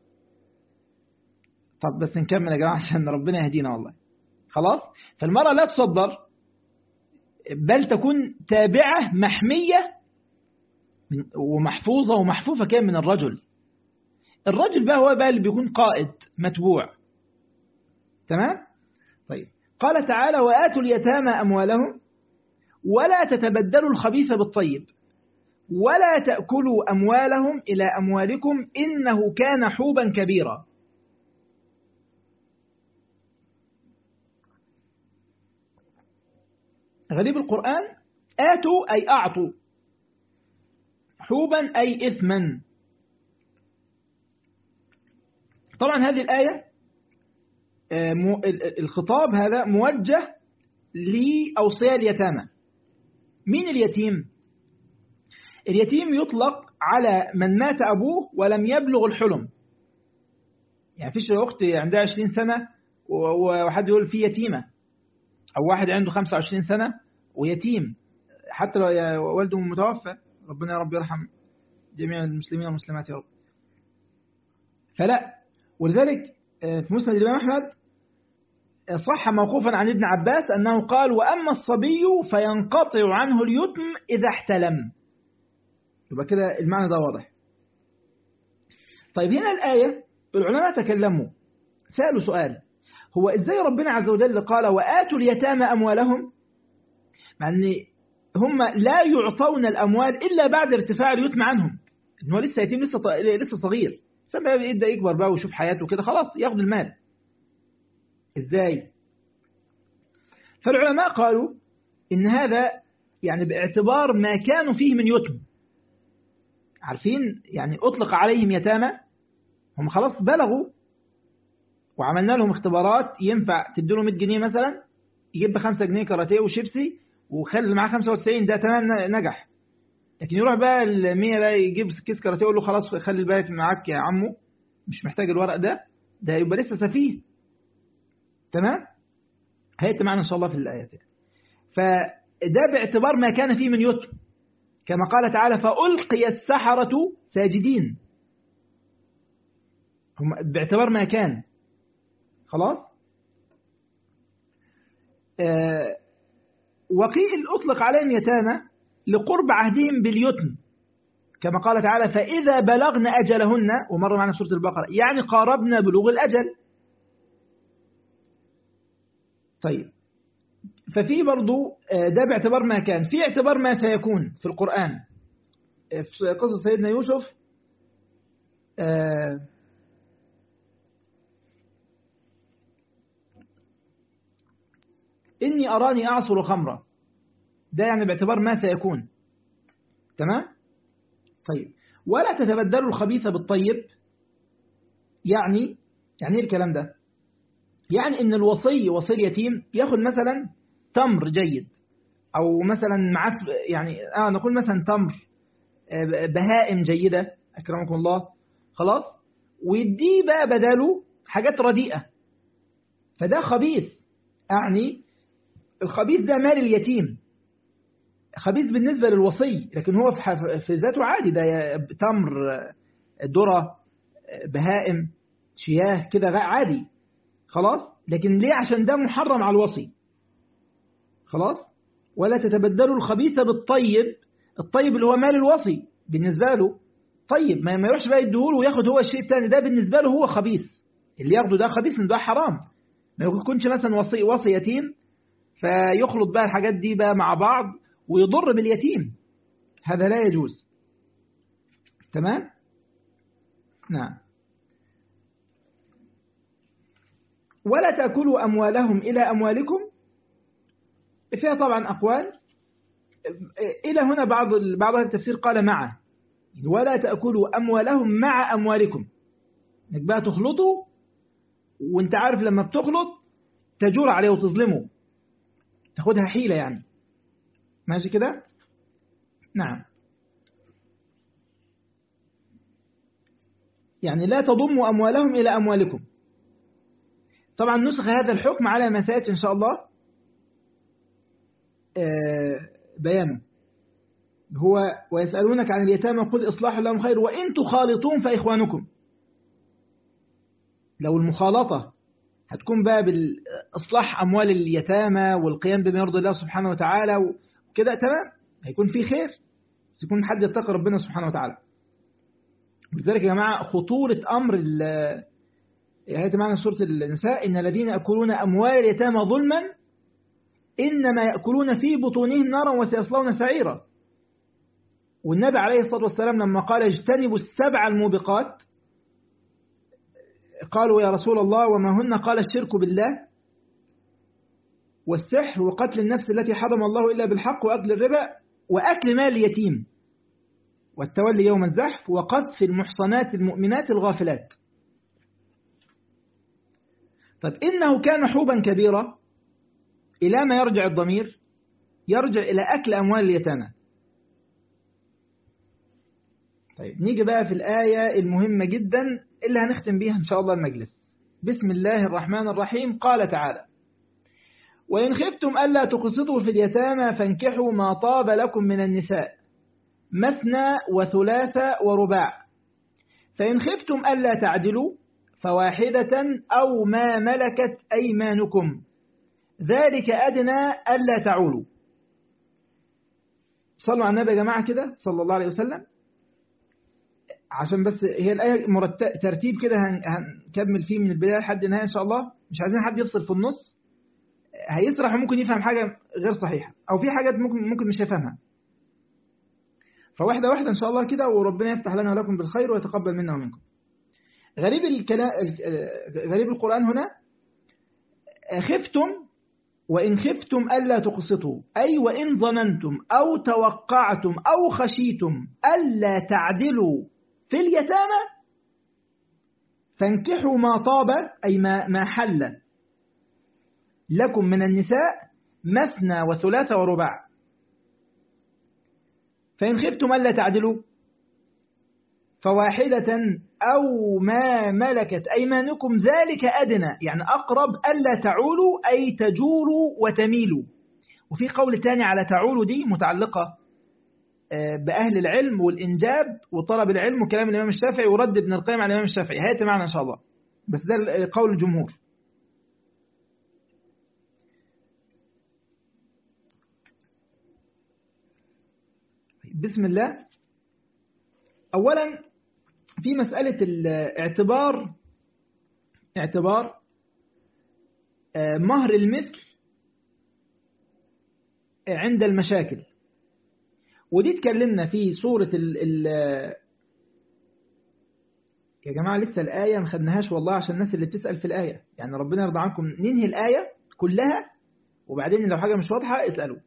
طب بس نكمل يا جماعة عشان ربنا يهدينا والله خلاص فالمرأة لا تصدر بل تكون تابعة محمية من ومحفوظة ومحفوفة كان من الرجل الرجل بقى هو بقى اللي بيكون قائد متبوع تمام طيب قال تعالى وآتوا اليتامى أموالهم ولا تتبدلوا الخبيث بالطيب ولا تأكلوا أموالهم إلى أموالكم إنه كان حوبا كبيرا غريب القرآن آتوا أي أعطوا حوبا أي إثما طبعا هذه الآية الخطاب هذا موجه لأوصياء اليتامى مين اليتيم اليتيم يطلق على من مات أبوه ولم يبلغ الحلم يعني فيش أخت عندها 20 سنة وحد يقول في يتيمة أو واحد عنده 25 سنة ويتيم حتى لو والده متوفى ربنا يا رب يرحم جميع المسلمين والمسلمات يا رب فلا ولذلك في مسند الإمام أحمد صح موقوفا عن ابن عباس أنه قال وأما الصبي فينقطع عنه اليتم إذا احتلم يبقى كده المعنى ده واضح طيب هنا الآية العلماء تكلموا سألوا سؤال هو إزاي ربنا عز وجل قال وآتوا اليتامى أموالهم مع أن هم لا يعطون الأموال إلا بعد ارتفاع اليتم عنهم إن هو لسه يتيم لسه لسه صغير سبب يبدأ يكبر بقى ويشوف حياته كده خلاص ياخد المال إزاي فالعلماء قالوا إن هذا يعني باعتبار ما كانوا فيه من يتم عارفين يعني أطلق عليهم يتامى هم خلاص بلغوا وعملنا لهم اختبارات ينفع تديله 100 جنيه مثلا يجيب ب 5 جنيه كاراتيه وشيبسي وخلي معاه 95 ده تمام نجح لكن يروح بقى ال 100 بقى يجيب كيس كاراتيه يقول له خلاص خلي الباقي معاك يا عمو مش محتاج الورق ده ده يبقى لسه سفيه تمام هيأتي معنا إن شاء الله في الآيات فده باعتبار ما كان فيه من يتم كما قال تعالى فألقي السحرة ساجدين هم باعتبار ما كان خلاص آه وقيل أطلق عليهم يتامى لقرب عهدهم باليتم كما قال تعالى فإذا بلغن أجلهن ومر معنا سورة البقرة يعني قاربنا بلوغ الأجل طيب ففي برضو ده باعتبار ما كان في اعتبار ما سيكون في القرآن في قصة سيدنا يوسف إني أراني أعصر خمرة ده يعني باعتبار ما سيكون تمام طيب ولا تتبدلوا الخبيث بالطيب يعني يعني ايه الكلام ده يعني ان الوصي وصي اليتيم ياخد مثلا تمر جيد او مثلا معاه يعني اه نقول مثلا تمر بهائم جيدة اكرمكم الله خلاص ويديه بقى بداله حاجات رديئة فده خبيث يعني الخبيث ده مال اليتيم خبيث بالنسبة للوصي لكن هو في ذاته عادي ده تمر ذرة بهائم شياه كده عادي خلاص لكن ليه عشان ده محرم على الوصي خلاص ولا تتبدلوا الخبيث بالطيب الطيب اللي هو مال الوصي بالنسبة له طيب ما يروحش بقى يديهوله وياخد هو الشيء الثاني ده بالنسبة له هو خبيث اللي ياخده ده خبيث ده حرام ما يكونش مثلا وصي وصي يتيم فيخلط بقى الحاجات دي بقى مع بعض ويضر باليتيم هذا لا يجوز تمام نعم ولا تأكلوا أموالهم إلى أموالكم فيها طبعا أقوال إلى هنا بعض بعض التفسير قال معه ولا تأكلوا أموالهم مع أموالكم انك بقى تخلطوا وانت عارف لما بتخلط تجور عليه وتظلمه تاخدها حيلة يعني ماشي كده نعم يعني لا تضموا أموالهم إلى أموالكم طبعا نسخ هذا الحكم على ما سيأتي إن شاء الله بيانه هو ويسألونك عن اليتامى قل إصلاح لهم خير وإن تخالطون فإخوانكم لو المخالطة هتكون بقى بالإصلاح أموال اليتامى والقيام بما يرضي الله سبحانه وتعالى وكده تمام هيكون في خير بس يكون حد يتقي ربنا سبحانه وتعالى لذلك يا جماعة خطورة أمر آية معنى سورة النساء إن الذين يأكلون أموال اليتامى ظلما إنما يأكلون في بطونهم نارا وسيصلون سعيرا والنبي عليه الصلاة والسلام لما قال اجتنبوا السبع الموبقات قالوا يا رسول الله وما هن قال الشرك بالله والسحر وقتل النفس التي حرم الله إلا بالحق وأكل الربا وأكل مال اليتيم والتولي يوم الزحف وقذف المحصنات المؤمنات الغافلات طيب إنه كان حوبا كبيرا إلى ما يرجع الضمير يرجع إلى أكل أموال اليتامى طيب نيجي بقى في الآية المهمة جدا اللي هنختم بيها إن شاء الله المجلس بسم الله الرحمن الرحيم قال تعالى وإن خفتم ألا تقسطوا في اليتامى فانكحوا ما طاب لكم من النساء مثنى وثلاث ورباع فإن خفتم ألا تعدلوا فواحدة أو ما ملكت أيمانكم ذلك أدنى ألا تعولوا صلوا على النبي يا جماعة كده صلى الله عليه وسلم عشان بس هي الآية ترتيب كده هنكمل فيه من البداية لحد النهاية إن شاء الله مش عايزين حد يفصل في النص هيسرح وممكن يفهم حاجة غير صحيحة أو في حاجات ممكن ممكن مش يفهمها فواحدة واحدة إن شاء الله كده وربنا يفتح لنا ولكم بالخير ويتقبل منا ومنكم غريب الكلام غريب القرآن هنا خفتم وإن خفتم ألا تقسطوا أي وإن ظننتم أو توقعتم أو خشيتم ألا تعدلوا في اليتامى فانكحوا ما طاب أي ما, ما حل لكم من النساء مثنى وثلاث ورباع فإن خفتم ألا تعدلوا فواحدة أو ما ملكت أيمانكم ذلك أدنى يعني أقرب ألا تعولوا أي تجوروا وتميلوا وفي قول تاني على تعولوا دي متعلقة بأهل العلم والإنجاب وطلب العلم وكلام الإمام الشافعي ورد ابن القيم على الإمام الشافعي هيأتي معنا إن شاء الله بس ده قول الجمهور بسم الله أولا في مسألة الاعتبار اعتبار مهر المثل عند المشاكل ودي اتكلمنا في سورة ال ال يا جماعة لسه الآية ما خدناهاش والله عشان الناس اللي بتسأل في الآية يعني ربنا يرضى عنكم ننهي الآية كلها وبعدين لو حاجة مش واضحة اسألوا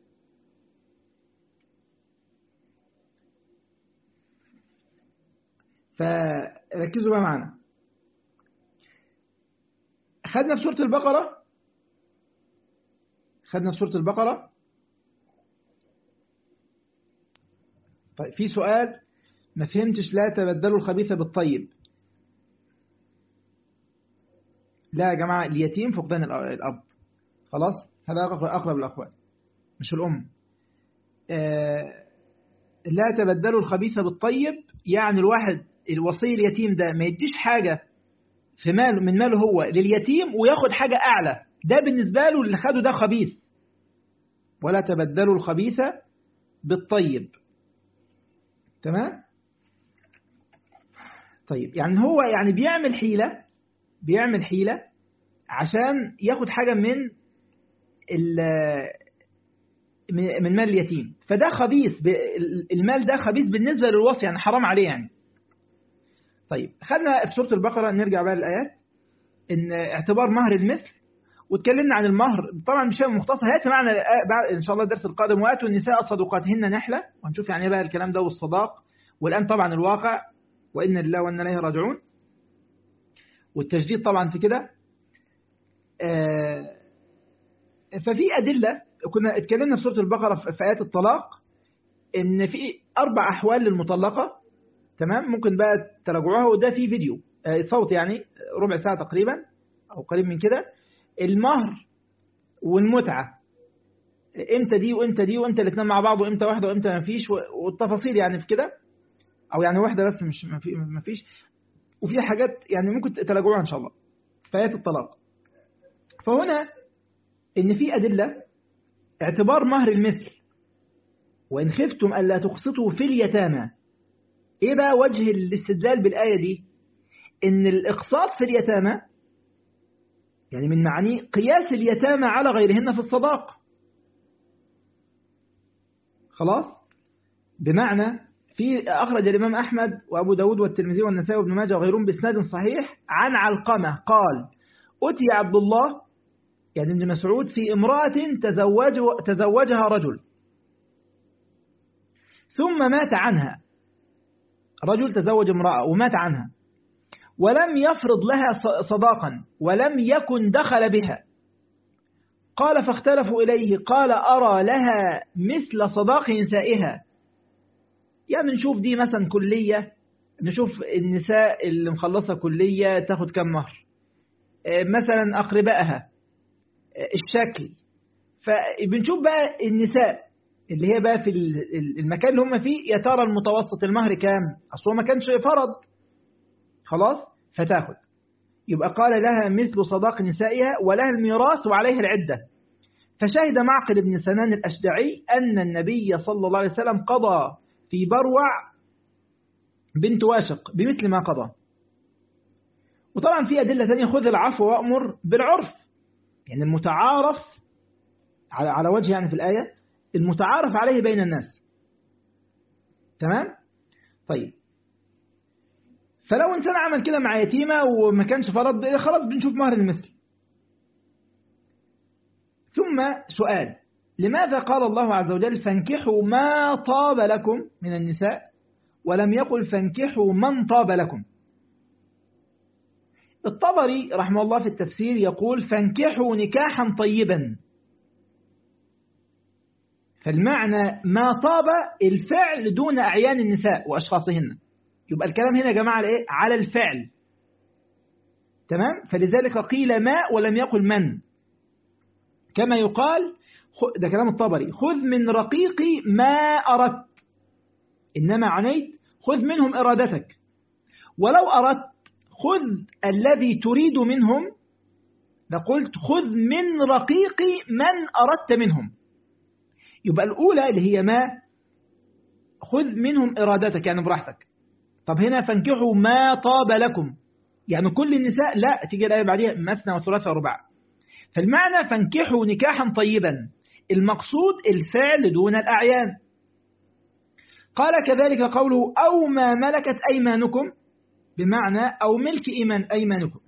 فركزوا بقى معنا خدنا في سورة البقرة خدنا في سورة البقرة طيب في سؤال ما فهمتش لا تبدلوا الخبيث بالطيب لا يا جماعة اليتيم فقدان الأب خلاص هذا أقرب الأخوات مش الأم آه لا تبدلوا الخبيث بالطيب يعني الواحد الوصي اليتيم ده ما يديش حاجة في ماله من ماله هو لليتيم وياخد حاجة أعلى ده بالنسبة له اللي خده ده خبيث ولا تبدلوا الخبيث بالطيب تمام طيب يعني هو يعني بيعمل حيلة بيعمل حيلة عشان ياخد حاجة من من مال اليتيم فده خبيث المال ده خبيث بالنسبة للوصي يعني حرام عليه يعني طيب خدنا في سورة البقرة نرجع بقى للآيات إن اعتبار مهر المثل واتكلمنا عن المهر طبعا مش مختصر هيأتي معنا إن شاء الله الدرس القادم وآتوا النساء صدقاتهن نحلة وهنشوف يعني بقى الكلام ده والصداق والآن طبعا الواقع وإن لله وإن إليه راجعون والتجديد طبعا في كده ففي أدلة كنا اتكلمنا في سورة البقرة في آيات الطلاق إن في أربع أحوال للمطلقة تمام ممكن بقى تراجعوها وده في فيديو صوت يعني ربع ساعة تقريبا أو قريب من كده المهر والمتعة امتى دي وامتى دي وامتى الاثنين مع بعض وامتى واحدة وامتى ما فيش والتفاصيل يعني في كده او يعني واحدة بس مش ما فيش وفي حاجات يعني ممكن تراجعوها ان شاء الله في آيات الطلاق فهنا ان في أدلة اعتبار مهر المثل وإن خفتم ألا تقسطوا في اليتامى إيه بقى وجه الاستدلال بالآية دي إن الإقساط في اليتامى يعني من معاني قياس اليتامى على غيرهن في الصداق خلاص بمعنى في أخرج الإمام أحمد وأبو داود والترمذي والنسائي وابن ماجه وغيرهم بإسناد صحيح عن علقمة قال أتي عبد الله يعني ابن مسعود في امرأة تزوج تزوجها رجل ثم مات عنها رجل تزوج امرأة ومات عنها ولم يفرض لها صداقا ولم يكن دخل بها قال فاختلفوا إليه قال أرى لها مثل صداق نسائها يعني نشوف دي مثلا كلية نشوف النساء اللي مخلصة كلية تاخد كم مهر مثلا أقربائها الشكل فبنشوف بقى النساء اللي هي بقى في المكان اللي هم فيه يا ترى المتوسط المهر كام أصل هو ما كانش فرض خلاص فتاخد يبقى قال لها مثل صداق نسائها ولها الميراث وعليها العدة فشهد معقل بن سنان الأشدعي أن النبي صلى الله عليه وسلم قضى في بروع بنت واشق بمثل ما قضى وطبعا في أدلة ثانية خذ العفو وأمر بالعرف يعني المتعارف على على وجه يعني في الآية المتعارف عليه بين الناس تمام طيب فلو إنسان عمل كده مع يتيمة وما كانش فرض خلاص بنشوف مهر المثل ثم سؤال لماذا قال الله عز وجل فانكحوا ما طاب لكم من النساء ولم يقل فانكحوا من طاب لكم الطبري رحمه الله في التفسير يقول فانكحوا نكاحا طيبا فالمعنى ما طاب الفعل دون أعيان النساء وأشخاصهن يبقى الكلام هنا يا جماعة على الفعل تمام فلذلك قيل ما ولم يقل من كما يقال ده كلام الطبري خذ من رقيقي ما أردت إنما عنيت خذ منهم إرادتك ولو أردت خذ الذي تريد منهم لقلت خذ من رقيقي من أردت منهم يبقى الأولى اللي هي ما خذ منهم إرادتك يعني براحتك طب هنا فانكحوا ما طاب لكم يعني كل النساء لا تيجي الآية بعديها مثنى وثلاثة ورباع فالمعنى فانكحوا نكاحا طيبا المقصود الفعل دون الأعيان قال كذلك قوله أو ما ملكت أيمانكم بمعنى أو ملك إيمان أيمانكم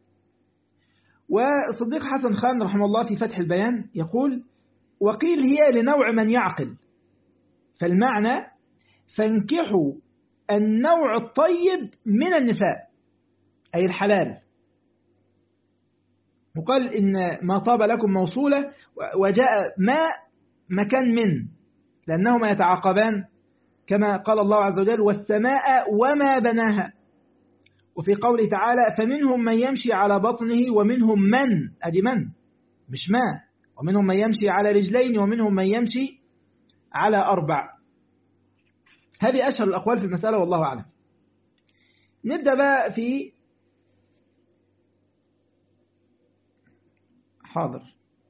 وصديق حسن خان رحمه الله في فتح البيان يقول وقيل هي لنوع من يعقل فالمعنى فانكحوا النوع الطيب من النساء أي الحلال وقال إن ما طاب لكم موصولة وجاء ما مكان من لأنهما يتعاقبان كما قال الله عز وجل والسماء وما بناها وفي قوله تعالى فمنهم من يمشي على بطنه ومنهم من أدي من مش ما ومنهم من يمشي على رجلين ومنهم من يمشي على أربع هذه أشهر الأقوال في المسألة والله أعلم نبدأ بقى في حاضر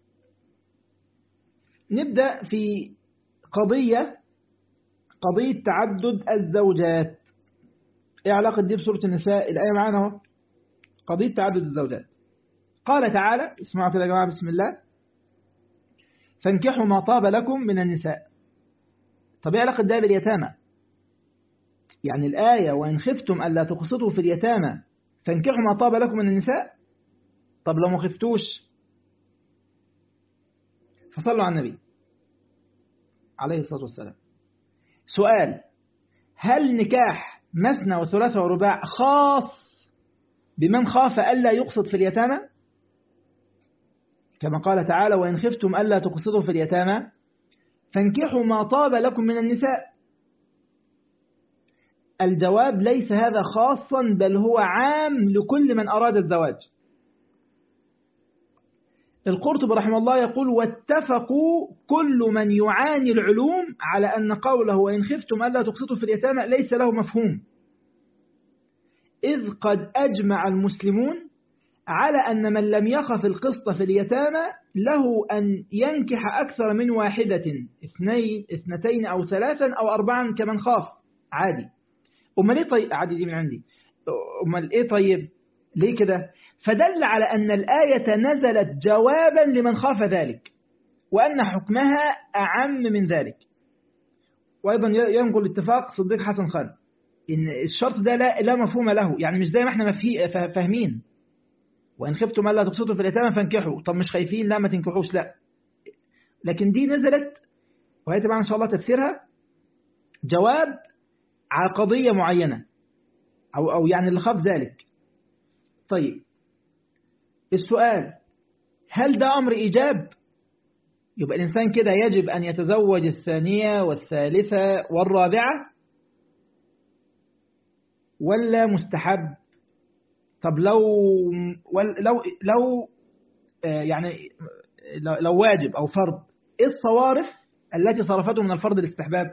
نبدأ في قضية قضية تعدد الزوجات ايه علاقة دي بسورة النساء الآية معانا اهو قضية تعدد الزوجات قال تعالى اسمعوا كده يا جماعة بسم الله فانكحوا ما طاب لكم من النساء طب ايه علاقة ده باليتامى يعني الآية وإن خفتم ألا تقسطوا في اليتامى فانكحوا ما طاب لكم من النساء طب لو ما خفتوش فصلوا على النبي عليه الصلاة والسلام سؤال هل نكاح مثنى وثلاثة ورباع خاص بمن خاف ألا يقصد في اليتامى كما قال تعالى وإن خفتم ألا تقصدوا في اليتامى فانكحوا ما طاب لكم من النساء الجواب ليس هذا خاصا بل هو عام لكل من أراد الزواج القرطب رحمه الله يقول واتفقوا كل من يعاني العلوم على أن قوله وإن خفتم ألا تقسطوا في اليتامى ليس له مفهوم إذ قد أجمع المسلمون على أن من لم يخف القسط في اليتامى له أن ينكح أكثر من واحدة اثنين اثنتين أو ثلاثا أو أربعا كمن خاف عادي أمال إيه طيب عادي دي من عندي أمال إيه طيب ليه كده فدل على أن الآية نزلت جوابا لمن خاف ذلك وأن حكمها أعم من ذلك وأيضا ينقل اتفاق صديق حسن خان إن الشرط ده لا, لا مفهوم له يعني مش زي ما احنا فاهمين وإن خفتم ألا تقسطوا في اليتامى فانكحوا طب مش خايفين لا ما تنكحوش لا لكن دي نزلت وهي طبعا إن شاء الله تفسيرها جواب على قضية معينة أو, أو يعني اللي خاف ذلك طيب السؤال هل ده أمر إيجاب يبقى الإنسان كده يجب أن يتزوج الثانية والثالثة والرابعة ولا مستحب طب لو لو لو يعني لو واجب أو فرض إيه الصوارف التي صرفته من الفرض الاستحباب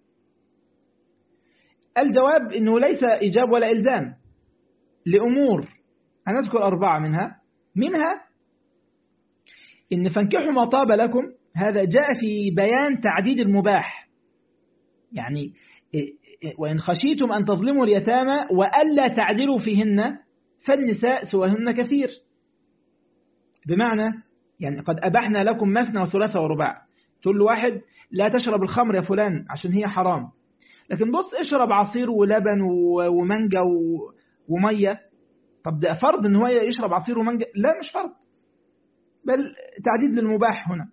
الجواب أنه ليس إيجاب ولا إلزام لأمور هنذكر أربعة منها منها إن فانكحوا ما طاب لكم هذا جاء في بيان تعديد المباح يعني وإن خشيتم أن تظلموا اليتامى وألا تعدلوا فيهن فالنساء سواهن كثير بمعنى يعني قد أبحنا لكم مثنى وثلاثة ورباع تقول له واحد لا تشرب الخمر يا فلان عشان هي حرام لكن بص اشرب عصير ولبن ومانجا ومية طب ده فرض ان هو يشرب عصير ومانجا لا مش فرض بل تعديد للمباح هنا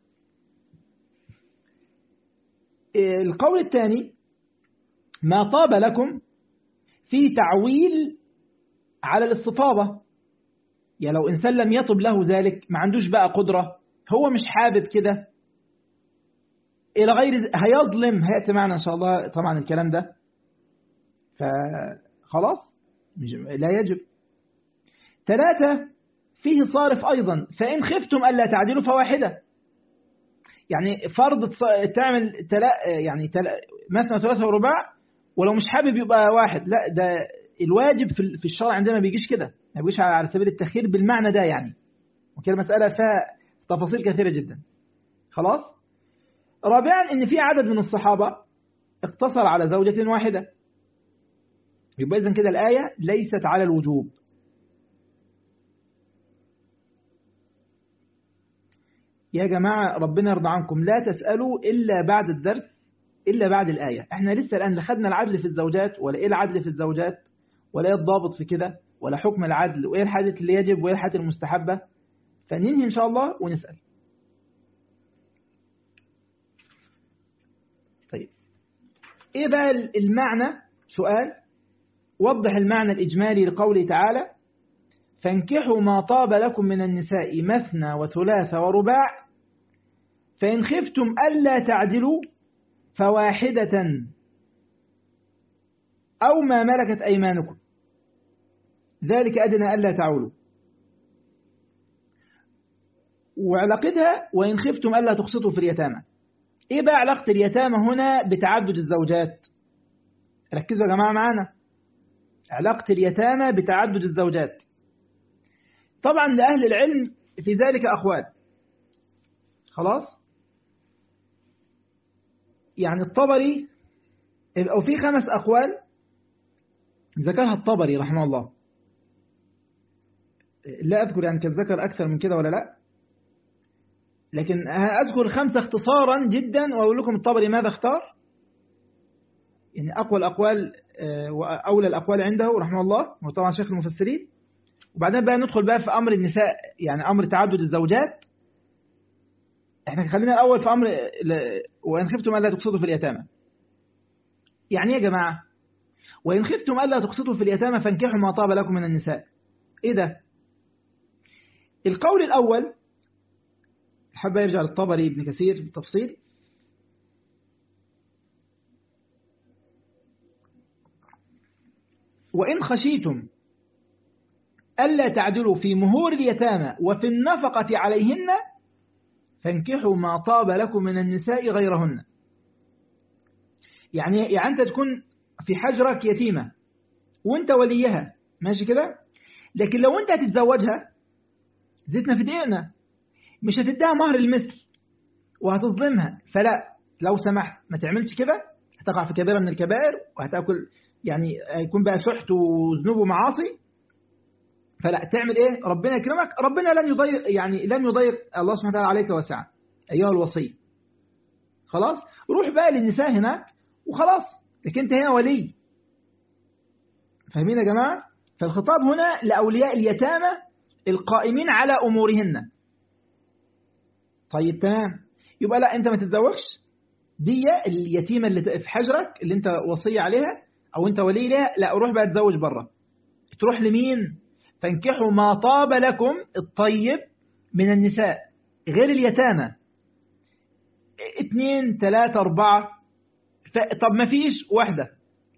القول الثاني ما طاب لكم في تعويل على الاستطابة يعني لو إنسان لم يطب له ذلك ما عندوش بقى قدرة هو مش حابب كده إلى غير هيظلم هيأتي معنا إن شاء الله طبعا الكلام ده فخلاص لا يجب ثلاثة فيه صارف أيضا فإن خفتم ألا تعدلوا فواحدة يعني فرض تعمل تلا يعني تلا مثلا ثلاثة ورباع ولو مش حابب يبقى واحد لا ده الواجب في الشرع عندنا ما بيجيش كده ما بيجيش على سبيل التخيير بالمعنى ده يعني وكده مسألة فيها تفاصيل كثيرة جدا خلاص رابعا ان في عدد من الصحابة اقتصر على زوجة واحدة يبقى إذن كده الآية ليست على الوجوب يا جماعة ربنا يرضى عنكم لا تسألوا إلا بعد الدرس إلا بعد الآية احنا لسه الآن لا خدنا العدل في الزوجات ولا إيه العدل في الزوجات ولا إيه الضابط في كده ولا حكم العدل وإيه الحاجة اللي يجب وإيه الحاجة المستحبة فننهي إن شاء الله ونسأل طيب إيه بقى المعنى سؤال وضح المعنى الإجمالي لقوله تعالى فانكحوا ما طاب لكم من النساء مثنى وثلاث ورباع فإن خفتم ألا تعدلوا فواحدة أو ما ملكت أيمانكم ذلك أدنى ألا تعولوا وعلاقتها وإن خفتم ألا تقسطوا في اليتامى إيه بقى علاقة اليتامى هنا بتعدد الزوجات ركزوا يا جماعة معانا علاقة اليتامى بتعدد الزوجات طبعا لأهل العلم في ذلك أقوال خلاص يعني الطبري أو في خمس أقوال ذكرها الطبري رحمه الله لا أذكر يعني كان ذكر أكثر من كده ولا لا لكن أذكر خمسة اختصارا جدا وأقول لكم الطبري ماذا اختار يعني أقوى الأقوال وأولى الأقوال عنده رحمه الله وطبعا شيخ المفسرين وبعدين بقى ندخل بقى في أمر النساء يعني أمر تعدد الزوجات احنا خلينا الأول في أمر وإن خفتم ألا تقصدوا في اليتامى يعني يا جماعة وإن خفتم ألا تقصدوا في اليتامى فانكحوا ما طاب لكم من النساء إيه ده القول الأول حب يرجع للطبري ابن كثير بالتفصيل وإن خشيتم ألا تعدلوا في مهور اليتامى وفي النفقة عليهن فانكحوا ما طاب لكم من النساء غيرهن يعني يعني أنت تكون في حجرك يتيمة وانت وليها ماشي كده لكن لو انت هتتزوجها زيتنا في دقيقنا مش هتديها مهر المثل وهتظلمها فلا لو سمحت ما تعملش كده هتقع في كبيرة من الكبائر وهتاكل يعني هيكون بقى سحت وذنوب ومعاصي فلا تعمل ايه ربنا يكرمك ربنا لن يضيق يعني لن يضيق الله سبحانه وتعالى عليك وسعا ايها الوصي خلاص روح بقى للنساء هناك وخلاص لكن انت هنا ولي فاهمين يا جماعه فالخطاب هنا لاولياء اليتامى القائمين على امورهن طيب تمام يبقى لا انت ما تتزوجش دي اليتيمه اللي في حجرك اللي انت وصي عليها او انت ولي لها لا روح بقى تزوج بره تروح لمين فانكحوا ما طاب لكم الطيب من النساء غير اليتامى اثنين ثلاثة أربعة طب ما فيش واحدة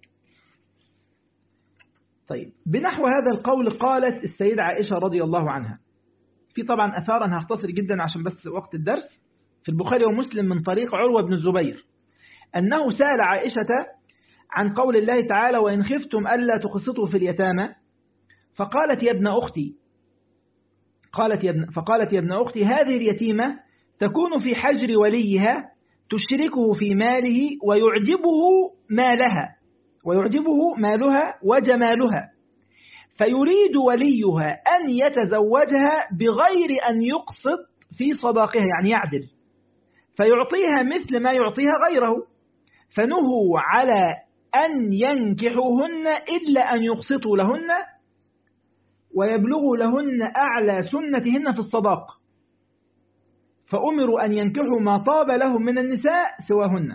طيب بنحو هذا القول قالت السيدة عائشة رضي الله عنها في طبعا أثار أنا هختصر جدا عشان بس وقت الدرس في البخاري ومسلم من طريق عروة بن الزبير أنه سأل عائشة عن قول الله تعالى وإن خفتم ألا تقسطوا في اليتامى فقالت يا ابن أختي قالت يا ابن فقالت يا ابن أختي هذه اليتيمة تكون في حجر وليها تشركه في ماله ويعجبه مالها ويعجبه مالها وجمالها فيريد وليها أن يتزوجها بغير أن يقسط في صداقها يعني يعدل فيعطيها مثل ما يعطيها غيره فنهوا على أن ينكحوهن إلا أن يقسطوا لهن ويبلغوا لهن أعلى سنتهن في الصداق فأمروا أن ينكحوا ما طاب لهم من النساء سواهن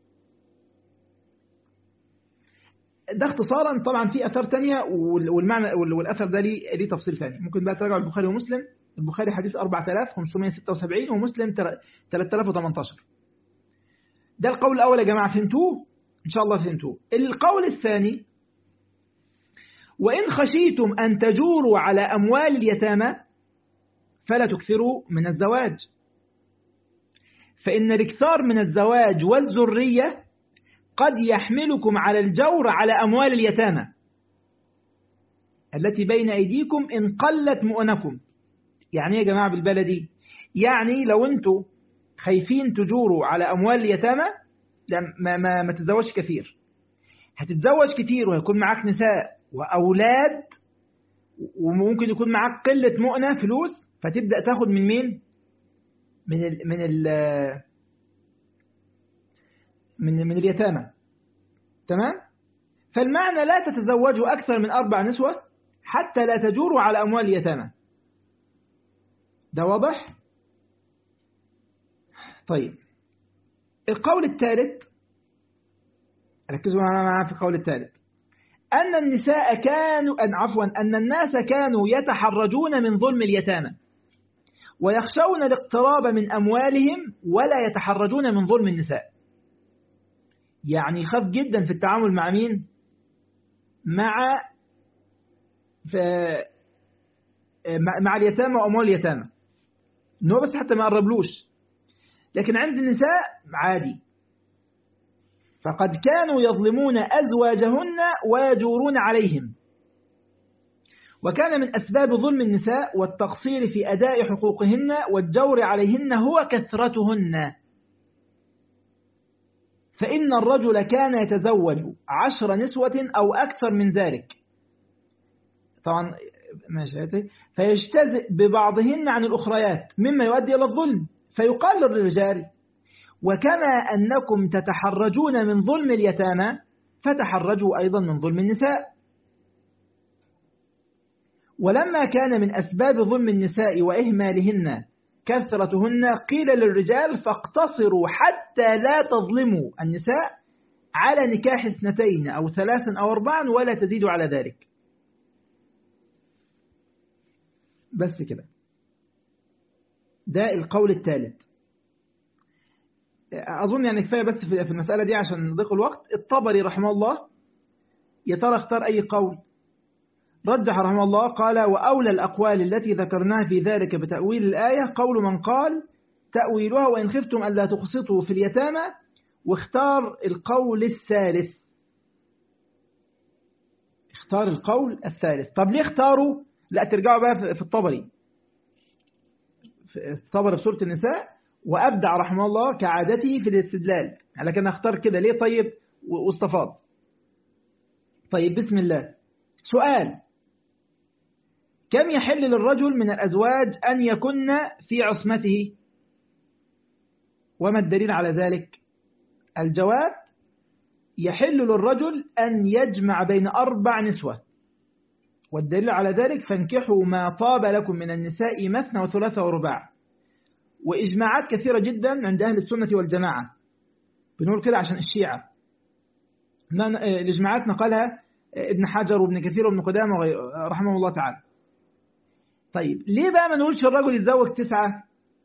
ده اختصارا طبعا في أثر تانية والمعنى والأثر ده ليه ليه تفصيل ثاني ممكن بقى تراجع البخاري ومسلم البخاري حديث 4576 ومسلم 3018 ده القول الأول يا جماعة فهمتوه إن شاء الله فهمتوه القول الثاني وإن خشيتم أن تجوروا على أموال اليتامى فلا تكثروا من الزواج فإن الاكثار من الزواج والذرية قد يحملكم على الجور على أموال اليتامى التي بين أيديكم إن قلت مؤنكم يعني يا جماعة بالبلدي يعني لو أنتوا خايفين تجوروا على أموال اليتامى ما, ما, ما تتزوجش كثير هتتزوج كتير وهيكون معاك نساء وأولاد وممكن يكون معاك قلة مؤنة فلوس فتبدأ تاخد من مين من ال من ال من من اليتامى تمام فالمعنى لا تتزوجوا أكثر من أربع نسوة حتى لا تجوروا على أموال اليتامى ده واضح طيب القول الثالث ركزوا معنا في القول الثالث أن النساء كانوا أن عفوا أن الناس كانوا يتحرجون من ظلم اليتامى ويخشون الاقتراب من أموالهم ولا يتحرجون من ظلم النساء يعني يخاف جدا في التعامل مع مين مع مع اليتامى وأموال اليتامى إنه بس حتى ما قربلوش لكن عند النساء عادي فقد كانوا يظلمون أزواجهن ويجورون عليهم وكان من أسباب ظلم النساء والتقصير في أداء حقوقهن والجور عليهن هو كثرتهن فإن الرجل كان يتزوج عشر نسوة أو أكثر من ذلك طبعا ماشي فيجتزئ ببعضهن عن الأخريات مما يؤدي إلى الظلم فيقال للرجال وكما أنكم تتحرجون من ظلم اليتامى فتحرجوا أيضا من ظلم النساء ولما كان من أسباب ظلم النساء وإهمالهن كثرتهن قيل للرجال فاقتصروا حتى لا تظلموا النساء على نكاح اثنتين أو ثلاث أو أربعا ولا تزيدوا على ذلك بس كده ده القول الثالث أظن يعني كفاية بس في المسألة دي عشان نضيق الوقت الطبري رحمه الله يا ترى اختار أي قول رجح رحمه الله قال وأولى الأقوال التي ذكرناها في ذلك بتأويل الآية قول من قال تأويلها وإن خفتم ألا تقسطوا في اليتامى واختار القول الثالث اختار القول الثالث طب ليه اختاروا لا ترجعوا بقى في الطبري في الطبري في سورة النساء وأبدع رحمه الله كعادته في الاستدلال لكن اختار كده ليه طيب واستفاض طيب بسم الله سؤال كم يحل للرجل من الأزواج أن يكن في عصمته وما الدليل على ذلك الجواب يحل للرجل أن يجمع بين أربع نسوة والدليل على ذلك فانكحوا ما طاب لكم من النساء مثنى وثلاثة ورباع وإجماعات كثيرة جدا عند أهل السنة والجماعة بنقول كده عشان الشيعة الإجماعات نقلها ابن حجر وابن كثير وابن قدامة رحمه الله تعالى طيب ليه بقى ما نقولش الرجل يتزوج تسعة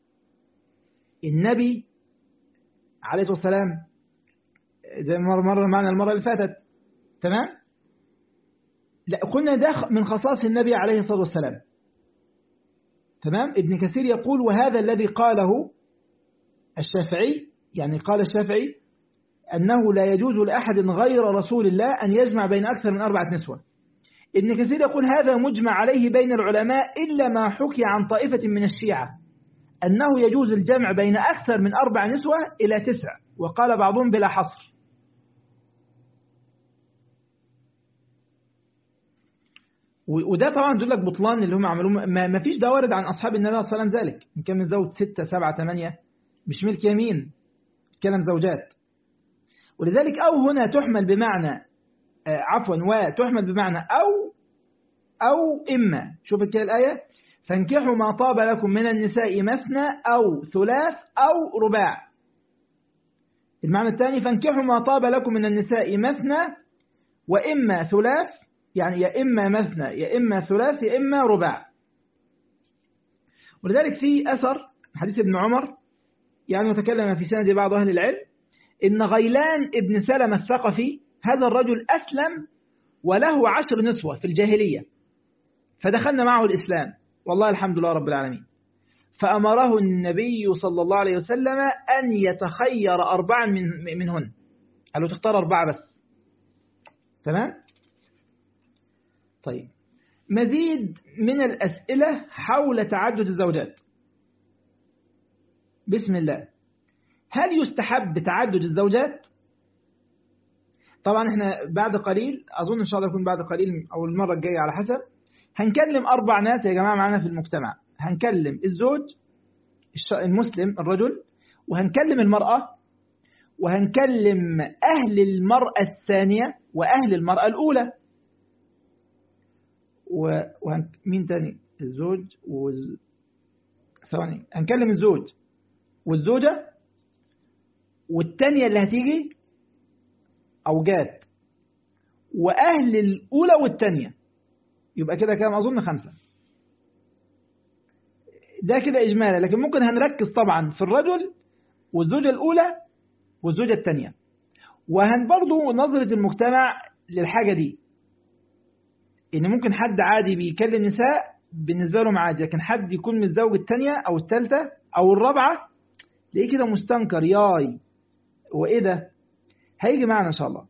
النبي عليه الصلاة والسلام زي ما مر معنا المرة اللي فاتت تمام لا قلنا ده من خصائص النبي عليه الصلاة والسلام تمام ابن كثير يقول وهذا الذي قاله الشافعي يعني قال الشافعي أنه لا يجوز لأحد غير رسول الله أن يجمع بين أكثر من أربعة نسوة ابن كثير يقول هذا مجمع عليه بين العلماء إلا ما حكي عن طائفة من الشيعة أنه يجوز الجمع بين أكثر من أربع نسوة إلى تسع وقال بعضهم بلا حصر وده طبعا دول لك بطلان اللي هم عملوه ما فيش ده وارد عن أصحاب النبي صلى الله عليه وسلم ذلك إن كان من زوج ستة سبعة ثمانية مش ملك يمين كلام زوجات ولذلك أو هنا تحمل بمعنى عفوا وتحمل بمعنى أو أو إما شوف كده الآية فانكحوا ما طاب لكم من النساء مثنى أو ثلاث أو رباع المعنى الثاني فانكحوا ما طاب لكم من النساء مثنى وإما ثلاث يعني يا إما مثنى يا إما ثلاث يا إما رباع ولذلك في أثر حديث ابن عمر يعني متكلم في سند بعض أهل العلم إن غيلان ابن سلمة الثقفي هذا الرجل أسلم وله عشر نسوة في الجاهلية فدخلنا معه الإسلام والله الحمد لله رب العالمين فأمره النبي صلى الله عليه وسلم أن يتخير أربعا من منهن قال له تختار أربعة بس تمام طيب مزيد من الأسئلة حول تعدد الزوجات بسم الله هل يستحب تعدد الزوجات طبعا احنا بعد قليل أظن إن شاء الله يكون بعد قليل أو المرة الجاية على حسب هنكلم أربع ناس يا جماعة معنا في المجتمع هنكلم الزوج المسلم الرجل وهنكلم المرأة وهنكلم أهل المرأة الثانية وأهل المرأة الأولى ومين تاني الزوج وال... ثواني هنكلم الزوج والزوجة والتانية اللي هتيجي أو جات وأهل الأولى والتانية يبقى كده كام أظن خمسة ده كده إجمالا لكن ممكن هنركز طبعا في الرجل والزوجة الأولى والزوجة الثانية وهن برضو نظرة المجتمع للحاجة دي إن ممكن حد عادي بيكلم نساء بالنسبة لهم عادي لكن حد يكون متزوج الثانية أو الثالثة أو الرابعة ليه كده مستنكر ياي وإيه ده هيجي معنا إن شاء الله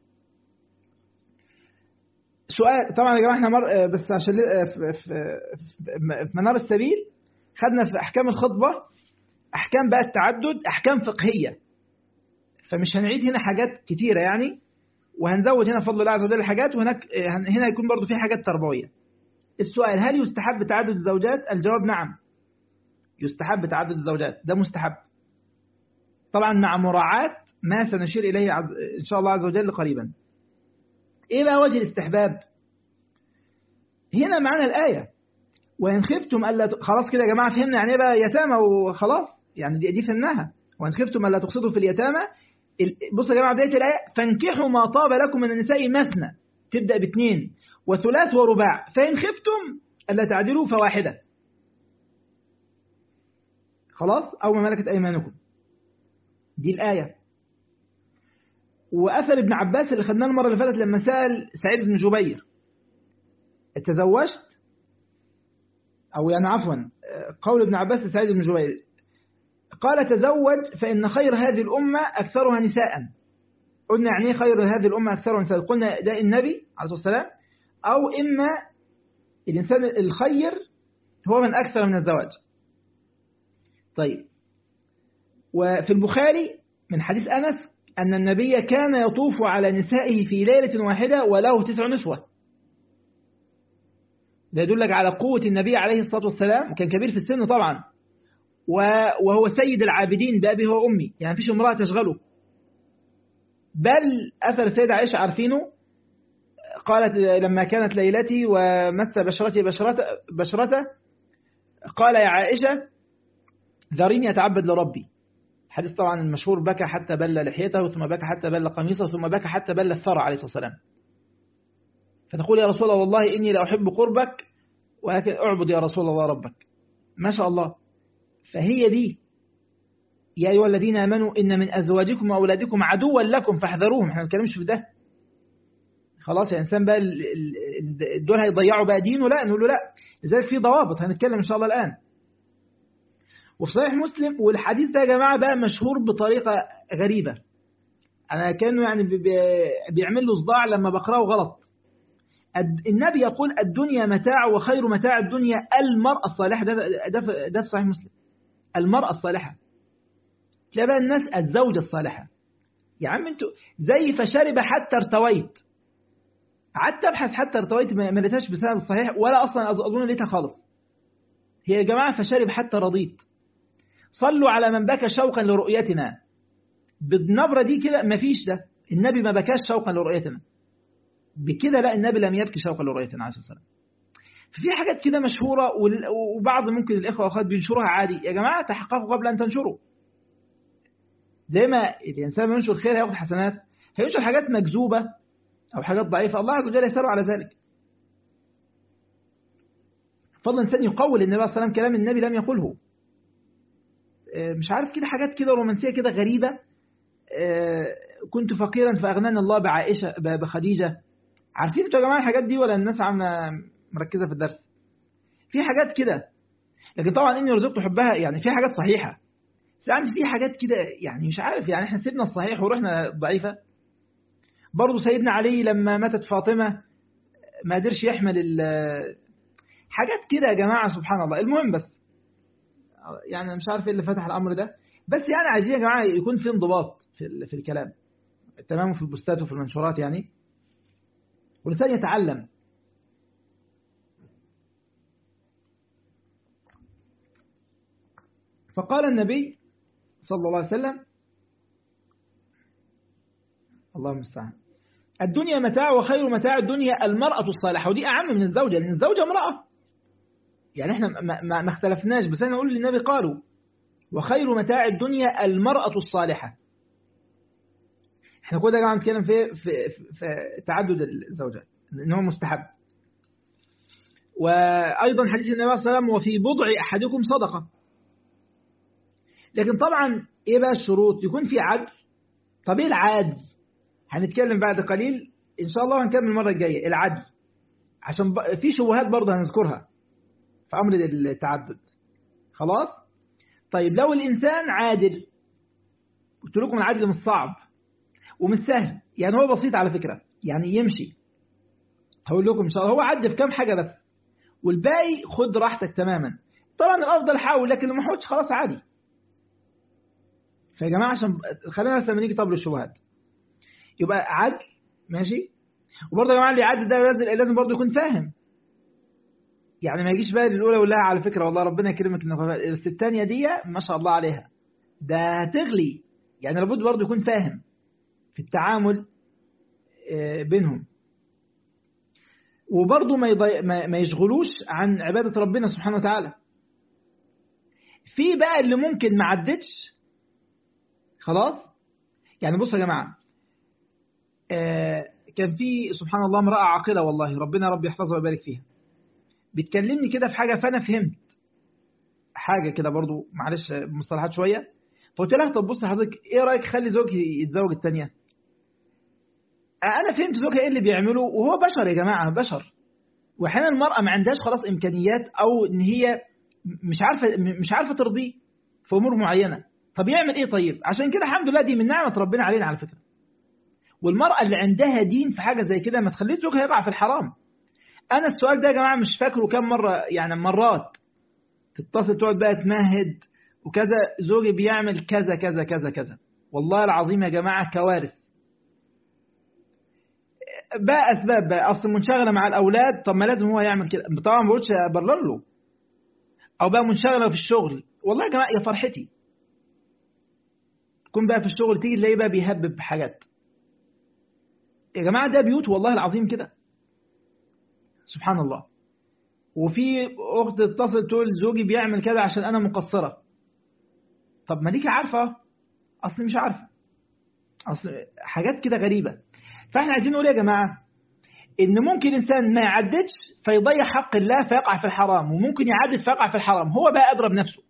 سؤال طبعا يا جماعة احنا مر... بس عشان في, في... في منار السبيل خدنا في أحكام الخطبة أحكام بقى التعدد أحكام فقهية فمش هنعيد هنا حاجات كتيرة يعني وهنزود هنا فضل الله عز وجل حاجات وهناك هنا يكون برضو في حاجات تربوية السؤال هل يستحب تعدد الزوجات الجواب نعم يستحب تعدد الزوجات ده مستحب طبعا مع مراعاة ما سنشير إليه إن شاء الله عز وجل قريبا إيه بقى وجه الاستحباب هنا معنا الآية وإن خفتم ألا خلاص كده يا جماعة فهمنا يعني بقى يتامى وخلاص يعني دي, دي فهمناها وإن خفتم ألا تقصدوا في اليتامى بصوا يا جماعة بداية الآية فانكحوا ما طاب لكم من النساء مثنى تبدأ باثنين وثلاث ورباع فإن خفتم ألا تعدلوا فواحدة خلاص أو ما ملكت أيمانكم دي الآية وأثر ابن عباس اللي خدناه المرة اللي فاتت لما سأل سعيد بن جبير تزوجت أو يعني عفوا قول ابن عباس لسعيد بن جبير قال تزوج فإن خير هذه الأمة أكثرها نساء قلنا يعني خير هذه الأمة أكثرها نساء قلنا ده النبي عليه الصلاة والسلام أو إما الإنسان الخير هو من أكثر من الزواج طيب وفي البخاري من حديث أنس أن النبي كان يطوف على نسائه في ليلة واحدة وله تسع نسوة ده يدلك على قوة النبي عليه الصلاة والسلام كان كبير في السن طبعا وهو سيد العابدين بأبي وأمي يعني فيش امرأة تشغله بل أثر السيدة عائشة عارفينه قالت لما كانت ليلتي ومس بشرتي بشرته, بشرته قال يا عائشة ذريني أتعبد لربي حديث طبعا المشهور بكى حتى بل لحيته ثم بكى حتى بل قميصه ثم بكى حتى بل الثرى عليه الصلاة والسلام فتقول يا رسول الله والله إني لا أحب قربك ولكن أعبد يا رسول الله ربك ما شاء الله فهي دي يا أيها الذين آمنوا إن من أزواجكم وأولادكم عدوا لكم فاحذروهم احنا ما بنتكلمش في ده خلاص يا إنسان بقى دول هيضيعوا بقى دينه لا نقول له لا لذلك في ضوابط هنتكلم إن شاء الله الآن وفي صحيح مسلم والحديث ده يا جماعة بقى مشهور بطريقة غريبة أنا كانوا يعني بيعمل له صداع لما بقرأه غلط النبي يقول الدنيا متاع وخير متاع الدنيا المرأة الصالحة ده, ده, ده في صحيح مسلم المرأة الصالحة تلاقي بقى الناس الزوجة الصالحة يا عم انتوا زي فشرب حتى ارتويت قعدت ابحث حتى ارتويت ما لقيتهاش بسبب الصحيح ولا اصلا اظن لقيتها خالص هي يا جماعة فشرب حتى رضيت صلوا على من بكى شوقا لرؤيتنا بالنبرة دي كده مفيش ده النبي ما بكاش شوقا لرؤيتنا بكده لا النبي لم يبكي شوقا لرؤيتنا عليه الصلاة والسلام ففي حاجات كده مشهورة وبعض ممكن الإخوة والأخوات بينشروها عادي يا جماعة تحققوا قبل أن تنشروا زي ما الإنسان بينشر خير هياخد حسنات هينشر حاجات مكذوبة أو حاجات ضعيفة الله عز وجل يسأله على ذلك فضل الإنسان يقول النبي صلى الله عليه وسلم كلام النبي لم يقوله مش عارف كده حاجات كده رومانسية كده غريبة كنت فقيرا فأغناني الله بعائشة بخديجة عارفين انتوا يا جماعة الحاجات دي ولا الناس عامة مركزة في الدرس في حاجات كده لكن طبعا اني رزقت حبها يعني في حاجات صحيحة بس يعني في حاجات كده يعني مش عارف يعني احنا سيبنا الصحيح ورحنا الضعيفة برضه سيدنا علي لما ماتت فاطمة ما قدرش يحمل حاجات كده يا جماعة سبحان الله المهم بس يعني مش عارف ايه اللي فتح الامر ده بس يعني عايزين يا جماعة يكون في انضباط في, في الكلام تمام في البوستات وفي المنشورات يعني والإنسان يتعلم فقال النبي صلى الله عليه وسلم اللهم المستعان الدنيا متاع وخير متاع الدنيا المرأة الصالحة ودي أعم من الزوجة لأن الزوجة امرأة يعني احنا ما, ما, ما اختلفناش بس انا نقول للنبي قالوا وخير متاع الدنيا المرأة الصالحة احنا كده يا جماعه بنتكلم في, في, في تعدد الزوجات ان هو مستحب وايضا حديث النبي صلى الله عليه وسلم وفي بضع احدكم صدقه لكن طبعا ايه بقى الشروط يكون في عدل طب ايه العدل هنتكلم بعد قليل ان شاء الله هنكمل المره الجايه العدل عشان في شبهات برضه هنذكرها في امر التعدد خلاص طيب لو الانسان عادل قلت لكم العدل مش صعب ومش سهل يعني هو بسيط على فكرة يعني يمشي هقول لكم إن شاء الله هو عد في كام حاجة بس والباقي خد راحتك تماما طبعا الأفضل حاول لكن لو ما حاولتش خلاص عادي فيا جماعة عشان خلينا بس لما نيجي طبل الشبهات يبقى عدل ماشي وبرضه يا جماعة اللي يعدل ده لازم برضه يكون فاهم يعني ما يجيش بقى الأولى يقول لها على فكرة والله ربنا يكرمك بس الثانية دي ما شاء الله عليها ده هتغلي يعني لابد برضه يكون فاهم في التعامل بينهم وبرضه ما, يضي... ما يشغلوش عن عبادة ربنا سبحانه وتعالى في بقى اللي ممكن ما عدتش خلاص يعني بصوا يا جماعة كان في سبحان الله امرأة عاقلة والله ربنا رب يحفظها ويبارك فيها بتكلمني كده في حاجة فأنا فهمت حاجة كده برضو معلش مصطلحات شوية فقلت لها طب بص حضرتك ايه رأيك خلي زوجي يتزوج الثانيه انا فهمت زوجها ايه اللي بيعمله وهو بشر يا جماعة بشر واحيانا المرأة ما عندهاش خلاص امكانيات او ان هي مش عارفة مش عارفة ترضيه في امور معينة طب يعمل ايه طيب عشان كده الحمد لله دي من نعمة ربنا علينا على فكرة والمرأة اللي عندها دين في حاجة زي كده ما تخليش زوجها يقع في الحرام انا السؤال ده يا جماعة مش فاكره كم مرة يعني مرات تتصل تقعد بقى تمهد وكذا زوجي بيعمل كذا كذا كذا كذا والله العظيم يا جماعة كوارث بقى اسباب بقى اصل منشغله مع الاولاد طب ما لازم هو يعمل كده طبعا ما بقولش ابرر له او بقى منشغله في الشغل والله يا جماعه يا فرحتي تكون بقى في الشغل تيجي تلاقيه بقى بيهبب حاجات يا جماعه ده بيوت والله العظيم كده سبحان الله وفي اخت تتصل تقول زوجي بيعمل كده عشان انا مقصره طب ما ديكي عارفه اصل مش عارفه اصل حاجات كده غريبه فاحنا عايزين نقول يا جماعه ان ممكن انسان ما يعددش فيضيع حق الله فيقع في الحرام وممكن يعدد فيقع في الحرام هو بقى اضرب نفسه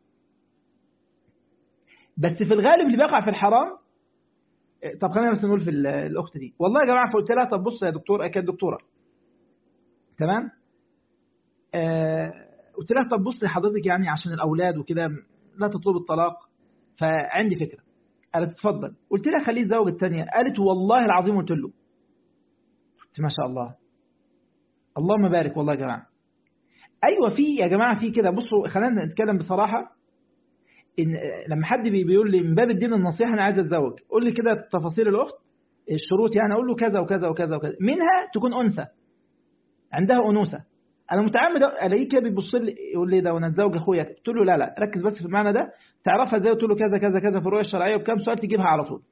بس في الغالب اللي بيقع في الحرام طب خلينا بس نقول في الاخت دي والله يا جماعه فقلت لها طب بص يا دكتور اكيد دكتوره تمام آه قلت لها طب بصي حضرتك يعني عشان الاولاد وكده لا تطلب الطلاق فعندي فكره قالت اتفضل قلت لها خليه يتزوج الثانيه قالت والله العظيم قلت له قلت ما شاء الله اللهم بارك والله يا جماعه ايوه في يا جماعه في كده بصوا خلينا نتكلم بصراحه ان لما حد بيقول لي من باب الدين النصيحه انا عايز اتزوج قول لي كده تفاصيل الاخت الشروط يعني اقول له كذا وكذا وكذا وكذا منها تكون انثى عندها انوثه انا متعمد الاقيه كده بيبص لي يقول لي ده وانا اتزوج اخويا قلت له لا لا ركز بس في المعنى ده تعرفها ازاي قلت له كذا كذا كذا في الرؤيه الشرعيه وبكام سؤال تجيبها على طول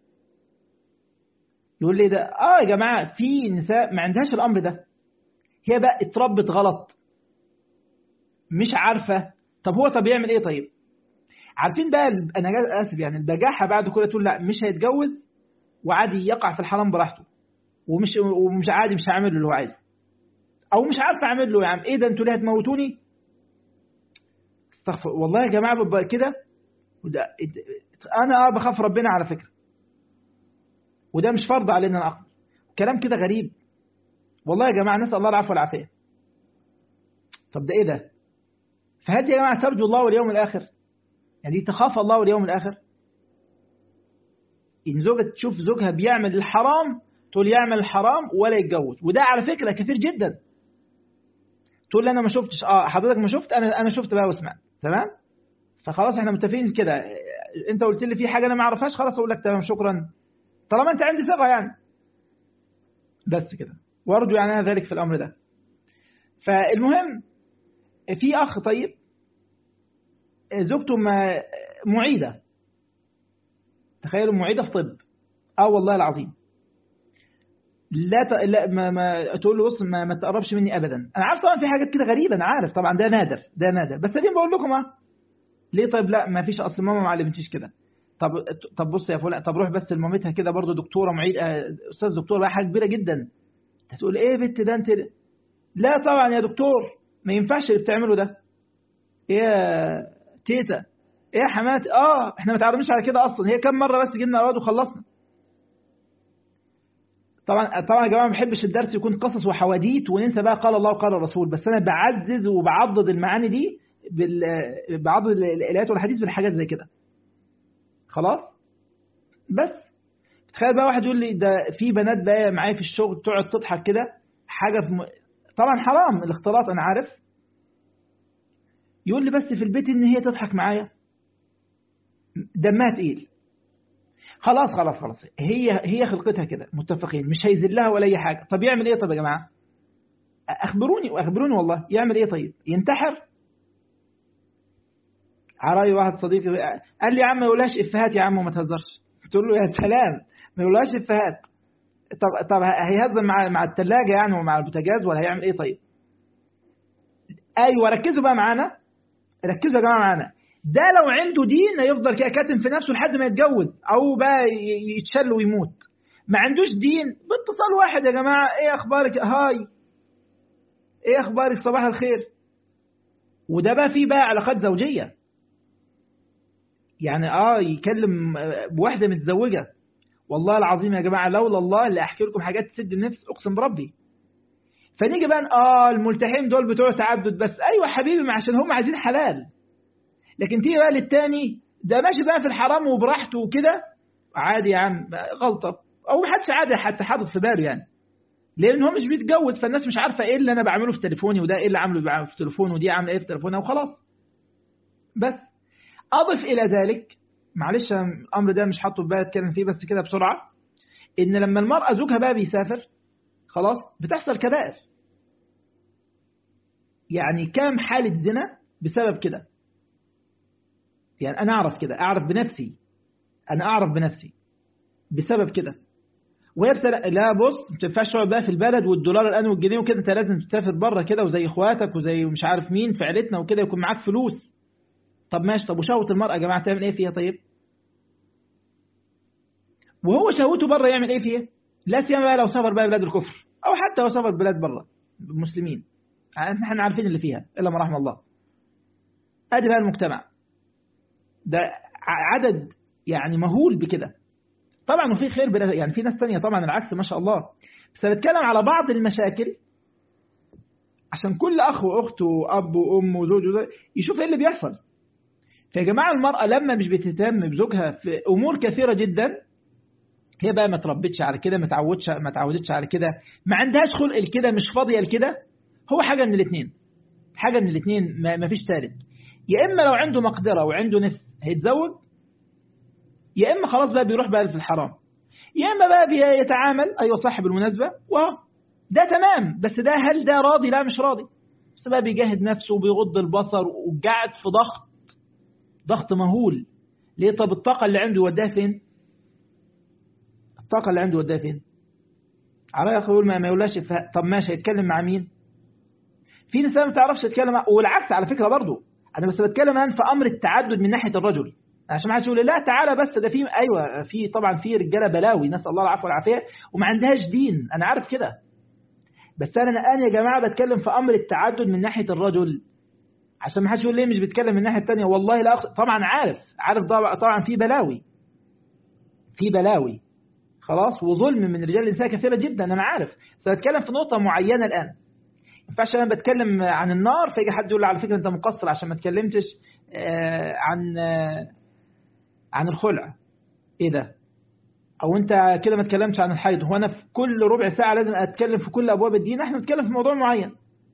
يقول لي ده اه يا جماعه في نساء ما عندهاش الامر ده هي بقى اتربت غلط مش عارفه طب هو طب يعمل ايه طيب عارفين بقى انا اسف يعني البجاحه بعد كده تقول لا مش هيتجوز وعادي يقع في الحرام براحته ومش ومش عادي مش هعمل له اللي هو عايزه او مش عارف اعمل له يا عم ايه ده انتوا ليه هتموتوني استغفر والله يا جماعه ببقى كده وده انا اه بخاف ربنا على فكره وده مش فرض علينا نعقل كلام كده غريب والله يا جماعه نسال الله العفو والعافيه طب ده ايه ده فهل يا جماعه ترجو الله واليوم الاخر يعني تخاف الله واليوم الاخر ان زوجة تشوف زوجها بيعمل الحرام تقول يعمل الحرام ولا يتجوز وده على فكرة كثير جدا تقول لي انا ما شفتش اه حضرتك ما شفت انا انا شفت بقى وسمعت تمام فخلاص احنا متفقين كده انت قلت لي في حاجه انا ما اعرفهاش خلاص اقول لك تمام شكرا طالما انت عندي ثقه يعني بس كده وارجو يعني ذلك في الامر ده فالمهم في اخ طيب زوجته معيده تخيلوا معيده في طب اه والله العظيم لا ت... لا ما, ما تقول له بص ما, ما تقربش مني ابدا انا عارف طبعا في حاجات كده غريبه انا عارف طبعا ده نادر ده نادر بس اديني بقول لكم اه ليه طيب لا ما فيش اصل ماما ما علمتيش كده طب طب بص يا فلان طب روح بس لمامتها كده برضه دكتوره معيد استاذ دكتور بقى حاجه كبيره جدا تقول ايه يا بنت ده انت لا طبعا يا دكتور ما ينفعش اللي بتعمله ده ايه يا تيتا ايه يا حماتي اه احنا ما تعرفناش على كده اصلا هي كم مره بس جبنا اولاد وخلصنا طبعا طبعا يا جماعه ما بحبش الدرس يكون قصص وحواديت وننسى بقى قال الله وقال الرسول بس انا بعزز وبعضد المعاني دي بال... بعضد الايات والحديث بالحاجات زي كده خلاص بس تخيل بقى واحد يقول لي ده في بنات بقى معايا في الشغل تقعد تضحك كده حاجه في م... طبعا حرام الاختلاط انا عارف يقول لي بس في البيت ان هي تضحك معايا دمها تقيل خلاص خلاص خلاص هي هي خلقتها كده متفقين مش هيذلها ولا اي حاجه طب يعمل ايه طب يا جماعه اخبروني واخبروني والله يعمل ايه طيب ينتحر على راي واحد صديقي قال لي يا عم ما يقولهاش افيهات يا عم وما تهزرش قلت له يا سلام ما يقولهاش افيهات طب طب هيهزر مع مع الثلاجه يعني ومع البوتاجاز ولا هيعمل ايه طيب ايوه ركزوا بقى معانا ركزوا يا جماعه معانا ده لو عنده دين هيفضل كده كاتم في نفسه لحد ما يتجوز او بقى يتشل ويموت ما عندوش دين باتصال واحد يا جماعه ايه اخبارك هاي ايه اخبارك صباح الخير وده بقى فيه بقى علاقات زوجيه يعني اه يكلم بواحده متزوجه والله العظيم يا جماعه لولا الله اللي احكي لكم حاجات تسد النفس اقسم بربي فنيجي بقى اه الملتحين دول بتوع تعدد بس ايوه حبيبي ما عشان هم عايزين حلال لكن تيجي بقى للتاني ده ماشي بقى في الحرام وبراحته وكده عادي يا عم غلطه او ما حدش عادي حتى حاطط في باله يعني لان هو مش بيتجوز فالناس مش عارفه ايه اللي انا بعمله في تليفوني وده ايه اللي عامله في تليفونه ودي عامله ايه في تليفونها وخلاص بس اضف الى ذلك معلش الامر ده مش حاطه في بالي اتكلم فيه بس كده بسرعه ان لما المراه زوجها بقى بيسافر خلاص بتحصل كبائر يعني كام حالة زنا بسبب كده يعني أنا أعرف كده أعرف بنفسي أنا أعرف بنفسي بسبب كده وهي لا بص ما تنفعش تقعد بقى في البلد والدولار الآن والجنيه وكده أنت لازم تسافر بره كده وزي إخواتك وزي مش عارف مين في عيلتنا وكده يكون معاك فلوس طب ماشي طب وشهوة المرأة يا جماعة تعمل إيه فيها طيب وهو شهوته بره يعمل إيه فيها لا سيما بقى لو سافر بقى بلاد الكفر أو حتى لو سافر بلاد بره مسلمين احنا عارفين اللي فيها إلا ما رحم الله أدي بقى المجتمع ده عدد يعني مهول بكده طبعا وفي خير يعني في ناس تانية طبعا العكس ما شاء الله بس بتكلم على بعض المشاكل عشان كل أخ وأخت وأب وأم وزوج وزوج يشوف إيه اللي بيحصل فيا جماعة المرأة لما مش بتهتم بزوجها في أمور كثيرة جدا هي بقى ما تربتش على كده ما تعودش ما تعودتش على كده ما عندهاش خلق لكده مش فاضية لكده هو حاجة من الاثنين حاجة من الاثنين ما فيش ثالث يا إما لو عنده مقدرة وعنده نفس هيتزوج يا إما خلاص بقى بيروح بقى في الحرام يا إما بقى بيتعامل أيوة صح بالمناسبة ده تمام بس ده هل ده راضي لا مش راضي بس بقى بيجاهد نفسه وبيغض البصر وقاعد في ضغط ضغط مهول ليه طب الطاقة اللي عنده يوديها فين الطاقة اللي عنده يوديها فين على يا يقول ما يقولهاش طب ماشي هيتكلم مع مين في نساء ما تعرفش تتكلم مع... والعكس على فكرة برضو أنا بس بتكلم الآن في أمر التعدد من ناحية الرجل عشان ما حدش يقول لا تعالى بس ده في ايوه في طبعا في رجاله بلاوي نسال الله العفو والعافيه وما عندهاش دين انا عارف كده بس انا الان يا جماعه بتكلم في امر التعدد من ناحيه الرجل عشان ما حدش يقول ليه مش بيتكلم من الناحيه الثانيه والله لا أخ... طبعا عارف عارف طبعا في بلاوي في بلاوي خلاص وظلم من رجال الانسان كثيره جدا انا عارف سأتكلم في نقطه معينه الان ما ينفعش انا بتكلم عن النار فيجي حد يقول لي على فكره انت مقصر عشان ما اتكلمتش عن عن الخلع ايه ده او انت كده ما اتكلمتش عن الحيض هو انا في كل ربع ساعة لازم اتكلم في كل ابواب الدين احنا بنتكلم في موضوع معين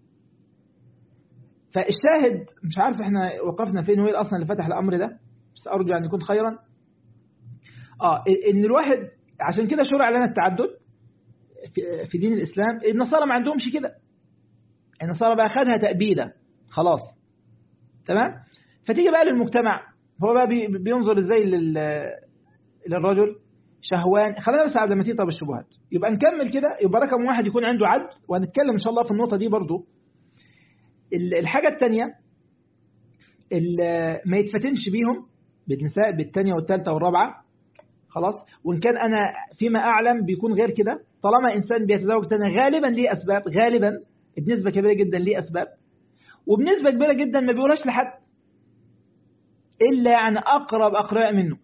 فالشاهد مش عارف احنا وقفنا فين وين اصلا اللي فتح الامر ده بس ارجو ان يكون خيرا اه ان الواحد عشان كده شرع لنا التعدد في دين الاسلام النصارى ما عندهمش كده النصارى بقى خدها تأبيدة خلاص تمام فتيجي بقى للمجتمع هو بقى بينظر ازاي للرجل شهوان خلينا بس على ما تيجي طب الشبهات يبقى نكمل كده يبقى رقم واحد يكون عنده عدل وهنتكلم ان شاء الله في النقطه دي برضو الحاجه الثانيه ما يتفتنش بيهم بالنساء بالثانيه والثالثه والرابعه خلاص وان كان انا فيما اعلم بيكون غير كده طالما انسان بيتزوج ثاني غالبا ليه اسباب غالبا بنسبه كبيره جدا ليه اسباب وبنسبه كبيره جدا ما بيقولهاش لحد إلا عن أقرب أقراء منه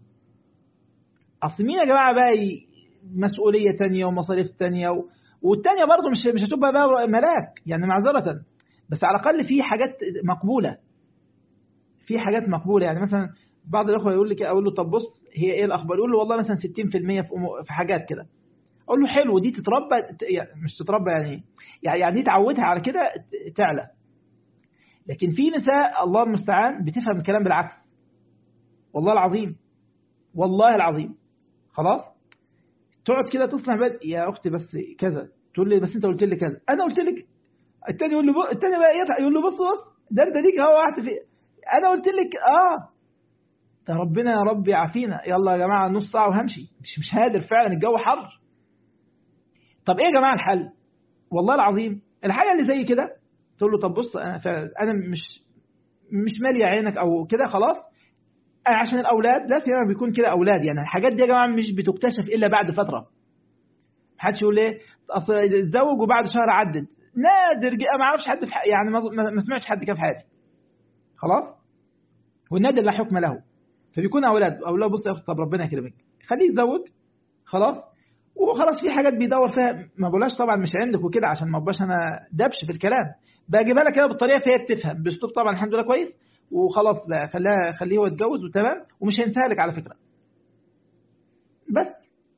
أصل مين يا جماعة بقى مسؤولية تانية ومصاريف تانية و... والتانية برضه مش مش هتبقى بقى ملاك يعني معذرة بس على الأقل في حاجات مقبولة في حاجات مقبولة يعني مثلا بعض الأخوة يقول لي أقول له طب بص هي إيه الأخبار يقول له والله مثلا 60% في, أمو... في حاجات كده أقول له حلو دي تتربى يعني مش تتربى يعني يعني دي تعودها على كده تعلى لكن في نساء الله المستعان بتفهم الكلام بالعكس والله العظيم والله العظيم خلاص تقعد كده تصنع بد يا اختي بس كذا تقول لي بس انت قلت لي كذا انا قلت لك الثاني يقول له ب... الثاني بقى يضحك يقول له بص بص ده انت ليك هو واحد في انا قلت لك اه ده ربنا يا رب يعافينا يلا يا جماعه نص ساعه وهمشي مش مش قادر فعلا الجو حر طب ايه يا جماعه الحل والله العظيم الحاجه اللي زي كده تقول له طب بص انا انا مش مش ماليه عينك او كده خلاص عشان الاولاد لا سيما بيكون كده اولاد يعني الحاجات دي يا جماعه مش بتكتشف الا بعد فتره محدش يقول ايه اصل اتزوج وبعد شهر عدد نادر ما اعرفش حد في يعني ما سمعتش حد كده في حياتي خلاص والنادر لا حكم له فبيكون اولاد اولاد بص يا اخي طب ربنا يكرمك خليه يتزوج خلاص وخلاص في حاجات بيدور فيها ما بقولهاش طبعا مش عندك وكده عشان ما ابقاش انا دبش في الكلام بجيبها لك كده بالطريقه فهي بتفهم باسلوب طبعا الحمد لله كويس وخلاص بقى خليها خليه هو يتجوز وتمام ومش هينساها لك على فكره بس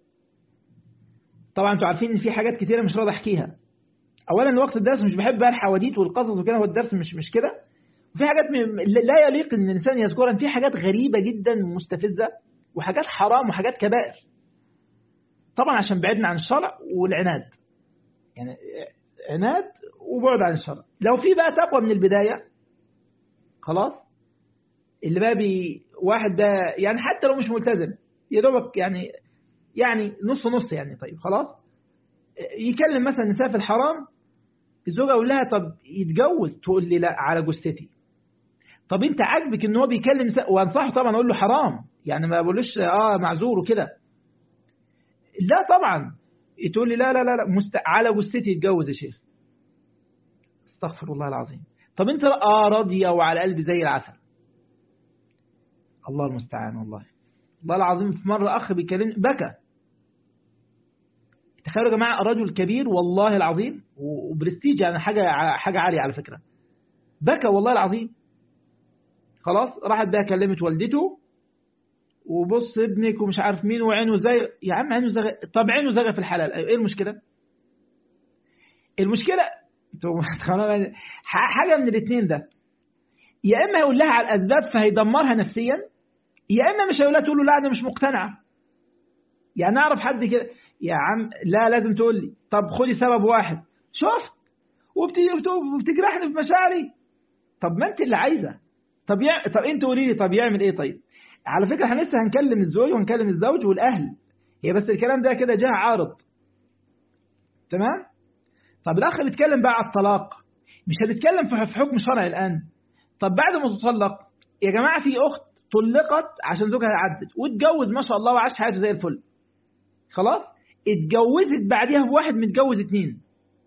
طبعا انتوا عارفين ان في حاجات كتيره مش راضي احكيها اولا وقت الدرس مش بحب بقى الحواديت والقصص وكده هو الدرس مش مش كده وفي حاجات لا يليق ان الانسان يذكرها في حاجات غريبه جدا ومستفزه وحاجات حرام وحاجات كبائر طبعا عشان بعدنا عن الشرع والعناد يعني عناد وبعد عن الشرع لو في بقى تقوى من البداية خلاص اللي بقى بي واحد ده يعني حتى لو مش ملتزم يا دوبك يعني يعني نص نص يعني طيب خلاص يكلم مثلا نساء في الحرام الزوجة أقول لها طب يتجوز تقول لي لا على جثتي طب انت عاجبك ان هو بيكلم نساء وانصحه طبعا اقول له حرام يعني ما بقولوش اه معذور وكده لا طبعا تقول لي لا لا لا, لا مست... على جثتي يتجوز يا شيخ استغفر الله العظيم طب انت اه راضيه وعلى قلبي زي العسل الله المستعان والله الله العظيم في مرة أخ بيكلمني بكى تخيلوا يا جماعة رجل كبير والله العظيم وبرستيج يعني حاجة حاجة عالية على فكرة بكى والله العظيم خلاص راحت بقى كلمت والدته وبص ابنك ومش عارف مين وعينه زي يا عم عينه زي طب عينه زي في الحلال ايه المشكلة المشكلة حاجة من الاثنين ده يا اما يقول لها على الاسباب فهيدمرها نفسيا يا اما مش هيقول لها تقول له لا انا مش مقتنعه يعني اعرف حد كده يا عم لا لازم تقول لي طب خدي سبب واحد شفت وبتجرحني في مشاعري طب ما انت اللي عايزه طب يع... طب انت قولي لي طب يعمل ايه طيب على فكره احنا لسه هنكلم الزوج وهنكلم الزوج والاهل هي بس الكلام ده كده جه عارض تمام طب الاخ بيتكلم بقى على الطلاق مش هنتكلم في حكم شرعي الان طب بعد ما تطلق يا جماعه في اخت طلقت عشان زوجها عدت واتجوز ما شاء الله وعاش حياته زي الفل خلاص اتجوزت بعديها بواحد متجوز اتنين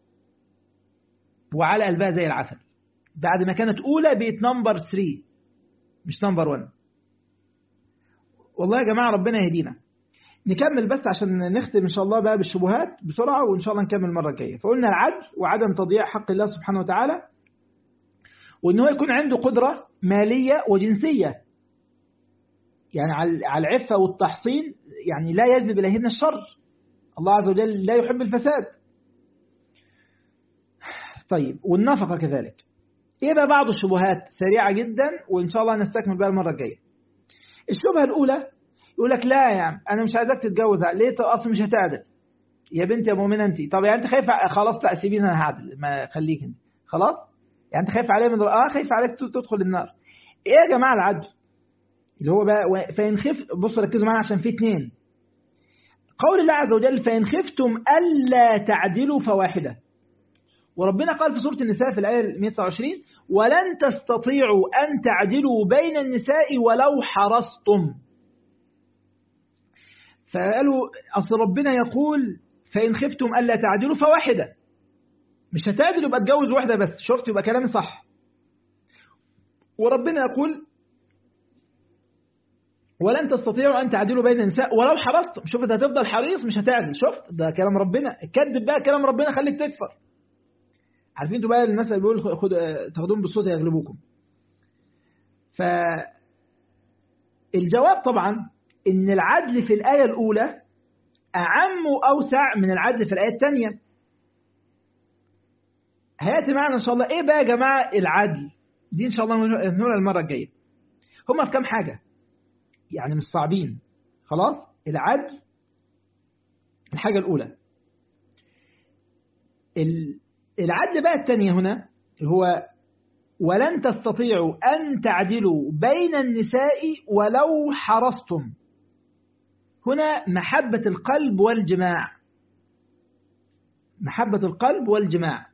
وعلى قلبها زي العسل بعد ما كانت أولى بقت نمبر 3 مش نمبر 1 والله يا جماعة ربنا يهدينا نكمل بس عشان نختم إن شاء الله بقى بالشبهات بسرعة وإن شاء الله نكمل المرة الجاية فقلنا العدل وعدم تضييع حق الله سبحانه وتعالى وإن هو يكون عنده قدرة مالية وجنسية يعني على العفة والتحصين يعني لا يجذب إليهن الشر الله عز وجل لا يحب الفساد طيب والنفقة كذلك إيه بقى بعض الشبهات سريعة جدا وإن شاء الله نستكمل بقى المرة الجاية الشبهة الأولى يقول لك لا يا عم أنا مش عايزك تتجوز ليه أصلا مش هتعدل يا بنت يا مؤمنة أنت طب يعني أنت خايفة خلاص تأسيبين أنا هعدل ما خليك أنت خلاص يعني أنت خايف عليه من آه خايف عليك تدخل النار إيه يا جماعة العدل اللي هو بقى فإن خف بصوا ركزوا معايا عشان في اثنين قول الله عز وجل فإن خفتم ألا تعدلوا فواحدة وربنا قال في سورة النساء في الآية 129 ولن تستطيعوا أن تعدلوا بين النساء ولو حرصتم فقالوا أصل ربنا يقول فإن خفتم ألا تعدلوا فواحدة مش هتعدلوا يبقى اتجوز واحدة بس شفت يبقى كلامي صح وربنا يقول ولن تستطيعوا أن تعدلوا بين النساء ولو حرصتم شوف انت هتفضل حريص مش هتعدل شفت ده كلام ربنا كذب بقى كلام ربنا خليك تكفر عارفين انتوا بقى المثل بيقول خد تاخدون بالصوت يغلبوكم ف الجواب طبعا ان العدل في الآية الأولى أعم وأوسع من العدل في الآية الثانية هياتي معنا إن شاء الله إيه بقى يا جماعة العدل دي إن شاء الله نقولها المرة الجاية هما في كام حاجة يعني مش صعبين خلاص العدل الحاجة الأولى العدل بقى الثانية هنا هو ولن تستطيعوا أن تعدلوا بين النساء ولو حرصتم هنا محبة القلب والجماع محبة القلب والجماع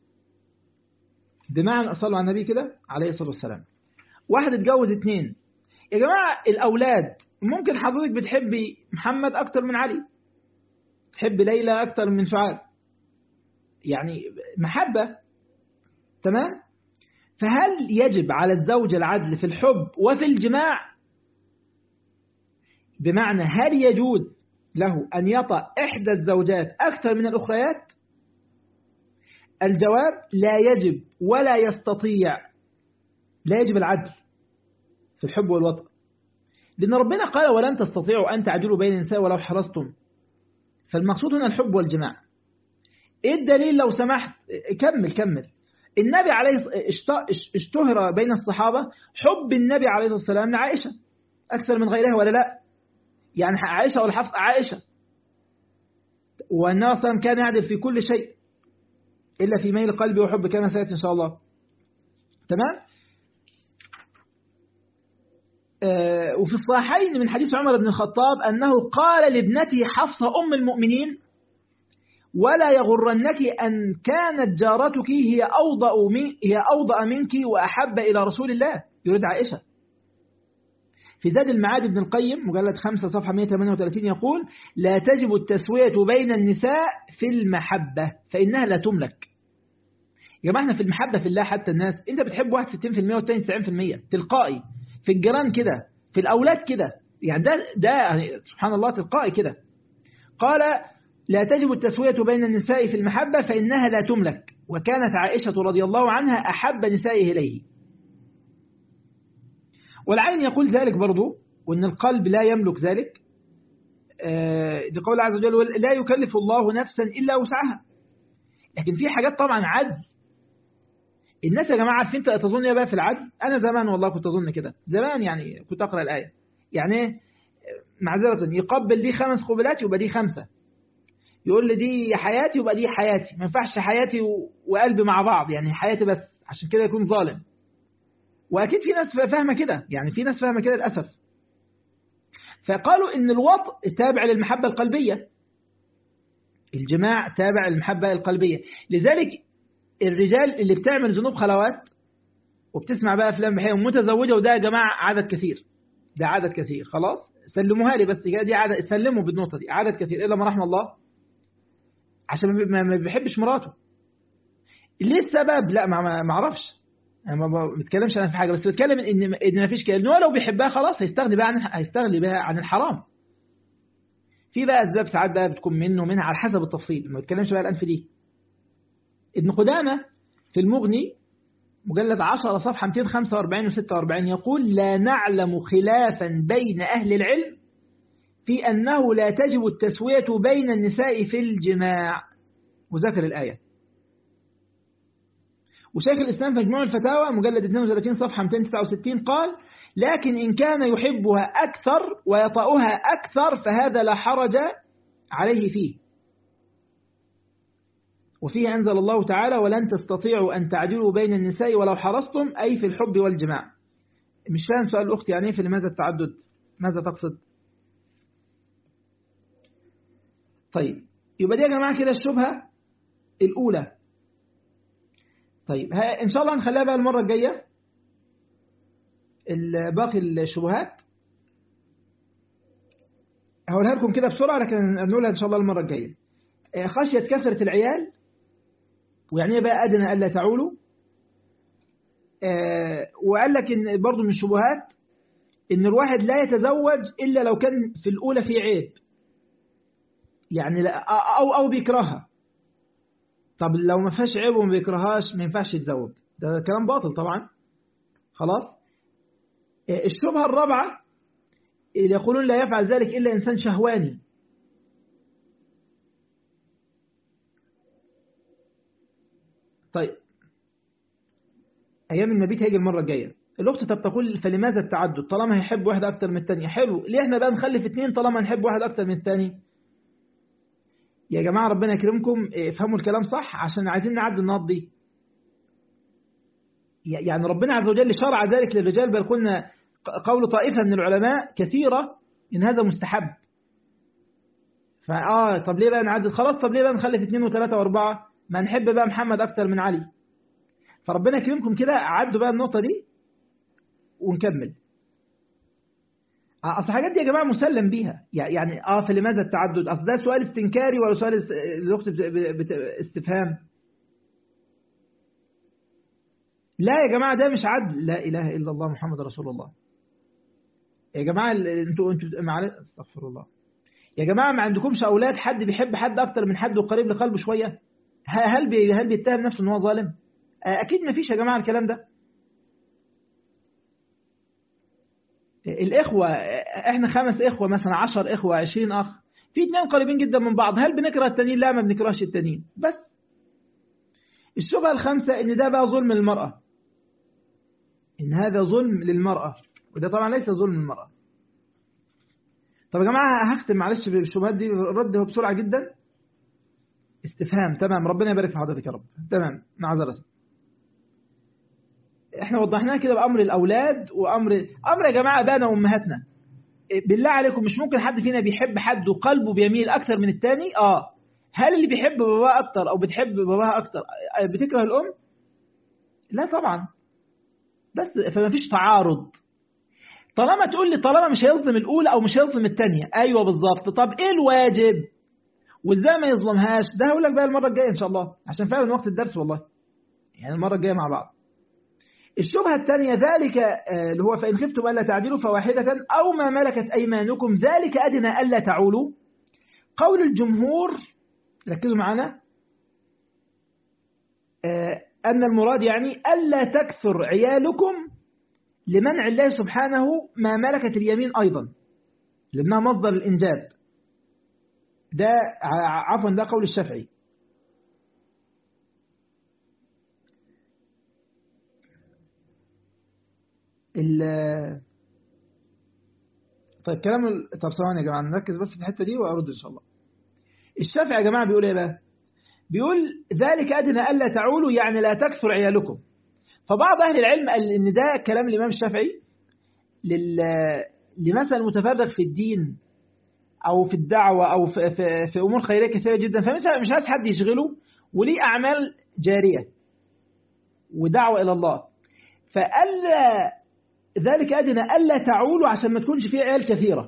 بمعنى أصلوا على النبي كده عليه الصلاة والسلام واحد اتجوز اتنين يا جماعة الأولاد ممكن حضرتك بتحبي محمد أكتر من علي تحب ليلى أكتر من سعاد يعني محبة تمام فهل يجب على الزوج العدل في الحب وفي الجماع بمعنى هل يجوز له أن يطأ إحدى الزوجات أكثر من الأخريات الجواب لا يجب ولا يستطيع لا يجب العدل في الحب والوطء لأن ربنا قال ولن تستطيعوا أن تعدلوا بين النساء ولو حرصتم فالمقصود هنا الحب والجماع ايه الدليل لو سمحت كمل كمل النبي عليه اشتهر بين الصحابة حب النبي عليه الصلاة والسلام لعائشة أكثر من غيرها ولا لا يعني عائشة والحفظ عائشة والنبي صلى كان يعدل في كل شيء إلا في ميل قلبي وحب كما سيأتي إن شاء الله تمام آه وفي الصحيحين من حديث عمر بن الخطاب أنه قال لابنته حفصة أم المؤمنين ولا يغرنك أن كانت جارتك هي أوضأ, من هي أوضأ منك وأحب إلى رسول الله يريد عائشة في زاد المعاد ابن القيم مجلد 5 صفحة 138 يقول لا تجب التسوية بين النساء في المحبة فإنها لا تملك يا جماعة احنا في المحبة في الله حتى الناس انت بتحب واحد 60% والتاني 90% تلقائي في الجيران كده في الأولاد كده يعني ده, ده يعني سبحان الله تلقائي كده قال لا تجب التسوية بين النساء في المحبة فإنها لا تملك وكانت عائشة رضي الله عنها أحب نسائه إليه والعين يقول ذلك برضو وأن القلب لا يملك ذلك لقول عز وجل لا يكلف الله نفسا إلا وسعها لكن في حاجات طبعا عجز الناس يا جماعة عارفين تظن يا بقى في العجز أنا زمان والله كنت أظن كده زمان يعني كنت أقرأ الآية يعني معذرة يقبل دي خمس قبلات يبقى دي خمسة يقول لي دي حياتي يبقى دي حياتي ما ينفعش حياتي وقلبي مع بعض يعني حياتي بس عشان كده يكون ظالم وأكيد في ناس فاهمة كده يعني في ناس فاهمة كده للأسف فقالوا إن الوطء تابع للمحبة القلبية الجماع تابع للمحبة القلبية لذلك الرجال اللي بتعمل ذنوب خلوات وبتسمع بقى أفلام بحية ومتزوجة وده يا جماعة عدد كثير ده عدد كثير خلاص سلموها لي بس كده دي عدد سلموا بالنقطة دي عدد كثير إلا ما رحم الله عشان ما بيحبش مراته ليه السبب لا ما ما اعرفش انا ما بتكلمش انا في حاجه بس بتكلم ان ان ما فيش كده ان هو لو بيحبها خلاص هيستغني بقى عن هيستغني بها عن الحرام في بقى اسباب ساعات بقى بتكون منه ومنها على حسب التفصيل ما بتكلمش بقى الان في دي ابن قدامه في المغني مجلد 10 صفحه 245 و46 يقول لا نعلم خلافا بين اهل العلم في أنه لا تجب التسوية بين النساء في الجماع وذكر الآية وشيخ الإسلام في مجموع الفتاوى مجلد 32 صفحة 269 قال لكن إن كان يحبها أكثر ويطأها أكثر فهذا لا حرج عليه فيه وفيه أنزل الله تعالى ولن تستطيعوا أن تعدلوا بين النساء ولو حرصتم أي في الحب والجماع مش فاهم سؤال الأخت يعني في لماذا التعدد ماذا تقصد طيب يبقى دي يا جماعة كده الشبهة الأولى طيب إن شاء الله هنخليها بقى المرة الجاية باقي الشبهات هقولها لكم كده بسرعة لكن نقولها إن شاء الله المرة الجاية خشية كثرة العيال ويعني بقى أدنى ألا تعولوا وقال لك إن برضو من الشبهات إن الواحد لا يتزوج إلا لو كان في الأولى في عيب يعني لا أو أو بيكرهها طب لو ما فيهاش عيب وما بيكرههاش ما ينفعش يتزوج ده كلام باطل طبعا خلاص الشبهة الرابعة اللي يقولون لا يفعل ذلك إلا إنسان شهواني طيب أيام النبي هيجي المرة الجاية الأخت طب تقول فلماذا التعدد طالما هيحب واحدة أكتر من الثانية حلو ليه احنا بقى نخلف اثنين طالما نحب واحد أكتر من الثاني يا جماعة ربنا يكرمكم افهموا الكلام صح عشان عايزين نعدي النقط دي يعني ربنا عز وجل شرع ذلك للرجال بل قلنا قول طائفة من العلماء كثيرة إن هذا مستحب فآه طب ليه بقى نعدد خلاص طب ليه بقى نخلف اثنين وثلاثة واربعة ما نحب بقى محمد أكتر من علي فربنا يكرمكم كده عدوا بقى النقطة دي ونكمل اصل الحاجات دي يا جماعه مسلم بيها يعني اه فلماذا التعدد اصل ده سؤال استنكاري ولا سؤال الاخت استفهام لا يا جماعه ده مش عدل لا اله الا الله محمد رسول الله يا جماعه انتوا انتوا معلش استغفر الله يا جماعه ما عندكمش اولاد حد بيحب حد اكتر من حد وقريب لقلبه شويه هل بي هل بيتهم نفسه ان هو ظالم اكيد ما فيش يا جماعه الكلام ده الإخوة إحنا خمس إخوة مثلا عشر إخوة عشرين أخ في اثنين قريبين جدا من بعض هل بنكره التانيين لا ما بنكرهش التانيين بس الشبهة الخامسة إن ده بقى ظلم للمرأة إن هذا ظلم للمرأة وده طبعا ليس ظلم للمرأة طب يا جماعة هختم معلش بالشبهات دي رد بسرعة جدا استفهام تمام ربنا يبارك في حضرتك يا رب تمام معذرة احنا وضحناها كده بأمر الأولاد وأمر أمر يا جماعة أبانا وأمهاتنا بالله عليكم مش ممكن حد فينا بيحب حد وقلبه بيميل أكثر من التاني آه هل اللي بيحب باباه أكتر أو بتحب باباها أكتر بتكره الأم لا طبعا بس فما فيش تعارض طالما تقول لي طالما مش هيظلم الأولى أو مش هيظلم الثانية أيوة بالظبط طب إيه الواجب وإزاي ما يظلمهاش ده هقول لك بقى المرة الجاية إن شاء الله عشان فعلا وقت الدرس والله يعني المرة الجاية مع بعض الشبهة الثانية ذلك اللي هو فإن خفتم ألا تعدلوا فواحدة أو ما ملكت أيمانكم ذلك أدنى ألا تعولوا قول الجمهور ركزوا معنا أن المراد يعني ألا تكثر عيالكم لمنع الله سبحانه ما ملكت اليمين أيضا لأنها مصدر الإنجاب ده عفوا ده قول الشافعي طيب كلام ال... طب ثواني يا جماعة نركز بس في الحتة دي وأرد إن شاء الله الشافعي يا جماعة بيقول إيه بقى بيقول ذلك أدنى ألا تعولوا يعني لا تكثر عيالكم فبعض أهل العلم قال إن ده كلام الإمام الشافعي لل... لمثل متفرغ في الدين أو في الدعوة أو في, في, في أمور خيرية كثيرة جدا فمش مش عايز حد يشغله وليه أعمال جارية ودعوة إلى الله فألا ذلك أدنى ألا تعولوا عشان ما تكونش فيه عيال كثيرة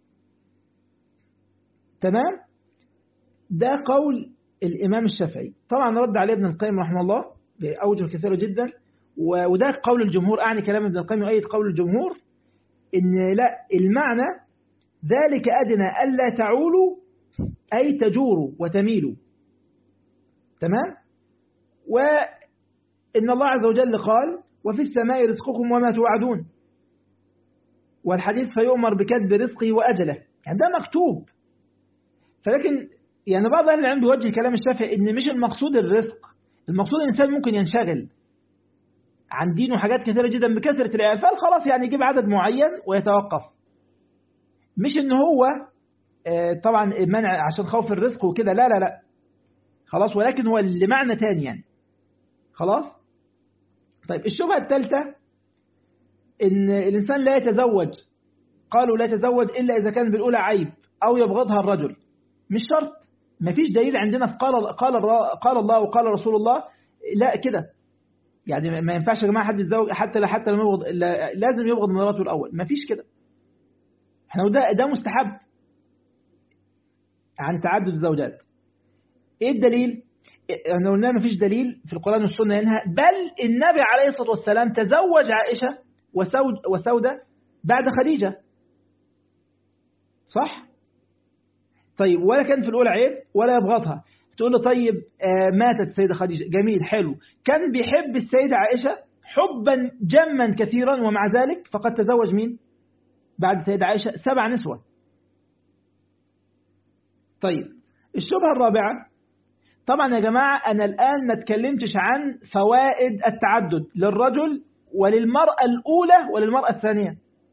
تمام ده قول الإمام الشافعي طبعا رد عليه ابن القيم رحمه الله بأوجه كثيرة جدا وده قول الجمهور أعني كلام ابن القيم وأيد قول الجمهور إن لا المعنى ذلك أدنى ألا تعولوا أي تجوروا وتميلوا تمام وإن الله عز وجل قال وفي السماء رزقكم وما توعدون والحديث فيؤمر بكتب رزقه وأجله يعني ده مكتوب فلكن يعني بعض أهل العلم بيوجه كلام الشافعي إن مش المقصود الرزق المقصود الإنسان ممكن ينشغل عن دينه حاجات كثيرة جدا بكثرة العيال فخلاص يعني يجيب عدد معين ويتوقف مش إن هو طبعا منع عشان خوف الرزق وكده لا لا لا خلاص ولكن هو لمعنى تاني يعني خلاص طيب الشبهة الثالثة إن الإنسان لا يتزوج قالوا لا يتزوج إلا إذا كان بالأولى عيب أو يبغضها الرجل مش شرط مفيش دليل عندنا في قال قال قال الله وقال رسول الله لا كده يعني ما ينفعش يا جماعه حد يتزوج حتى لا حتى لما يبغض لازم يبغض مراته الاول مفيش كده احنا ده ده مستحب عن تعدد الزوجات ايه الدليل احنا قلنا مفيش دليل في القرآن والسنة ينهى بل النبي عليه الصلاة والسلام تزوج عائشة وسود وسودة بعد خديجة صح طيب ولا كان في الأولى عيب ولا يبغضها تقول له طيب آه ماتت السيدة خديجة جميل حلو كان بيحب السيدة عائشة حبا جما كثيرا ومع ذلك فقد تزوج مين بعد السيدة عائشة سبع نسوة طيب الشبهة الرابعة طبعا يا جماعة أنا الآن ما تكلمتش عن فوائد التعدد للرجل وللمرأة الأولى وللمرأة الثانية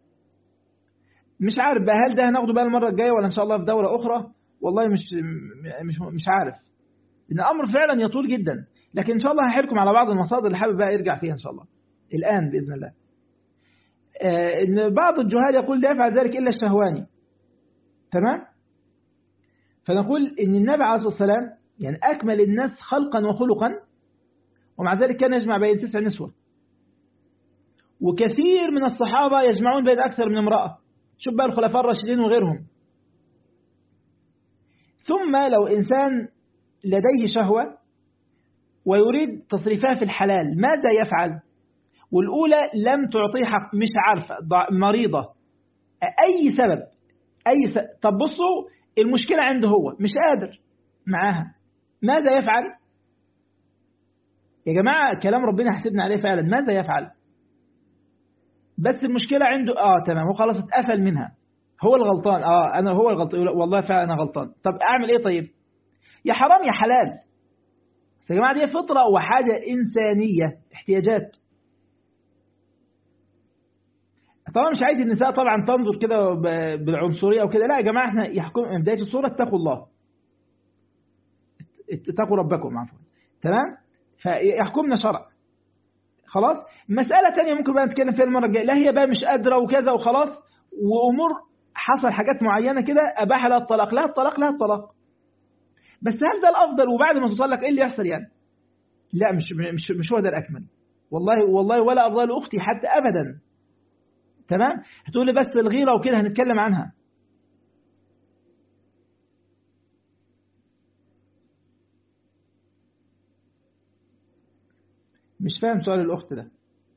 مش عارف بقى هل ده هناخده بقى المرة الجاية ولا إن شاء الله في دورة أخرى والله مش مش مش عارف إن الأمر فعلا يطول جدا لكن إن شاء الله هحيلكم على بعض المصادر اللي حابب بقى يرجع فيها إن شاء الله الآن بإذن الله آه إن بعض الجهال يقول لا يفعل ذلك إلا الشهواني تمام فنقول إن النبي عليه الصلاة والسلام يعني أكمل الناس خلقا وخلقا ومع ذلك كان يجمع بين تسع نسوة وكثير من الصحابة يجمعون بين أكثر من امرأة شوف بقى الخلفاء الراشدين وغيرهم ثم لو إنسان لديه شهوة ويريد تصريفها في الحلال ماذا يفعل والأولى لم تعطيه حق مش عارفة مريضة أي سبب أي سبب طب بصوا المشكلة عنده هو مش قادر معاها ماذا يفعل يا جماعة كلام ربنا حسبنا عليه فعلا ماذا يفعل بس المشكلة عنده آه تمام هو خلاص اتقفل منها هو الغلطان آه أنا هو الغلطان والله فعلا أنا غلطان طب أعمل إيه طيب يا حرام يا حلال يا جماعة دي فطرة وحاجة إنسانية احتياجات طبعا مش عايز النساء طبعا تنظر كده بالعنصرية أو كده لا يا جماعة احنا يحكم بداية الصورة اتقوا الله اتقوا ربكم عفوا تمام فيحكمنا شرع خلاص مسألة تانية ممكن بقى نتكلم فيها المرة الجاية لا هي بقى مش قادرة وكذا وخلاص وأمور حصل حاجات معينة كده أباح لها الطلاق لها الطلاق لها الطلاق بس هل ده الأفضل وبعد ما تطلق إيه اللي يحصل يعني لا مش مش مش هو ده الأكمل والله والله ولا أفضل أختي حتى أبدا تمام هتقول لي بس الغيرة وكده هنتكلم عنها مش فاهم سؤال الأخت ده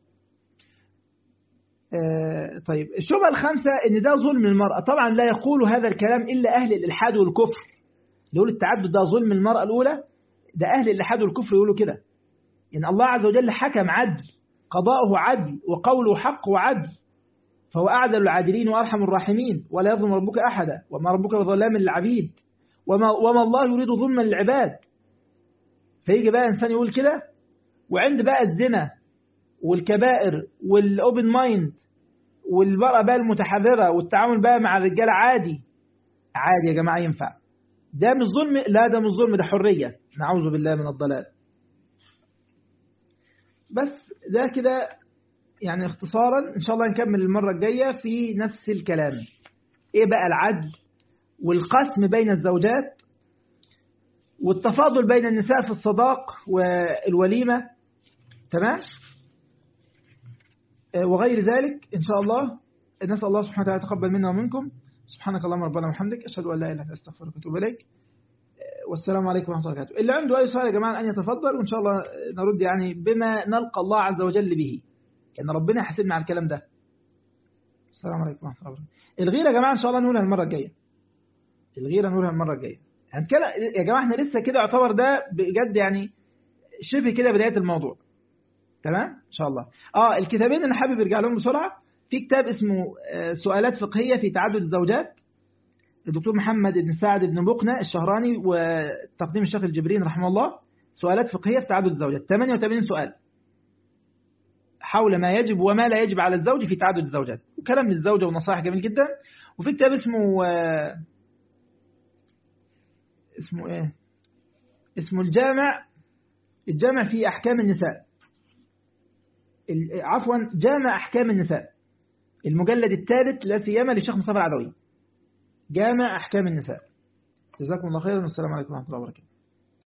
آه طيب الشبهة الخامسة ان ده ظلم المرأة طبعا لا يقول هذا الكلام إلا أهل الإلحاد والكفر يقول التعدد ده ظلم المرأة الأولى ده أهل الإلحاد والكفر يقولوا كده إن الله عز وجل حكم عدل قضاؤه عدل وقوله حق وعدل فهو أعدل العادلين وأرحم الراحمين ولا يظلم ربك أحدا وما ربك بظلام للعبيد وما, وما الله يريد ظلما للعباد فيجي بقى إنسان يقول كده وعند بقى الزنا والكبائر والأوبن مايند والمرأة بقى المتحررة والتعامل بقى مع الرجال عادي عادي يا جماعة ينفع ده مش ظلم لا ده مش ظلم ده حرية نعوذ بالله من الضلال بس ده كده يعني اختصارا ان شاء الله نكمل المرة الجاية في نفس الكلام ايه بقى العدل والقسم بين الزوجات والتفاضل بين النساء في الصداق والوليمة تمام وغير ذلك إن شاء الله نسأل الله سبحانه وتعالى يتقبل منا ومنكم سبحانك اللهم ربنا وبحمدك أشهد أن لا إله إلا أنت أستغفرك وأتوب إليك والسلام عليكم ورحمة الله وبركاته اللي عنده أي سؤال يا جماعة أن يتفضل وإن شاء الله نرد يعني بما نلقى الله عز وجل به كأن ربنا يحاسبنا على الكلام ده السلام عليكم ورحمة الله وبركاته الغيرة يا جماعة إن شاء الله نقولها المرة الجاية الغيرة نقولها المرة الجاية هنتكلم يا جماعة احنا لسه كده يعتبر ده بجد يعني شبه كده بداية الموضوع تمام ان شاء الله اه الكتابين انا حابب ارجع لهم بسرعه في كتاب اسمه سؤالات فقهيه في تعدد الزوجات الدكتور محمد بن سعد بن بقنة الشهراني وتقديم الشيخ الجبرين رحمه الله سؤالات فقهيه في تعدد الزوجات 88 سؤال حول ما يجب وما لا يجب على الزوج في تعدد الزوجات وكلام للزوجه ونصائح جميل جدا وفي كتاب اسمه اسمه ايه اسمه الجامع الجامع في احكام النساء عفوا جامع أحكام النساء المجلد الثالث لا سيما للشيخ مصطفى العدوي جامع أحكام النساء جزاكم الله خيرا والسلام عليكم ورحمة الله وبركاته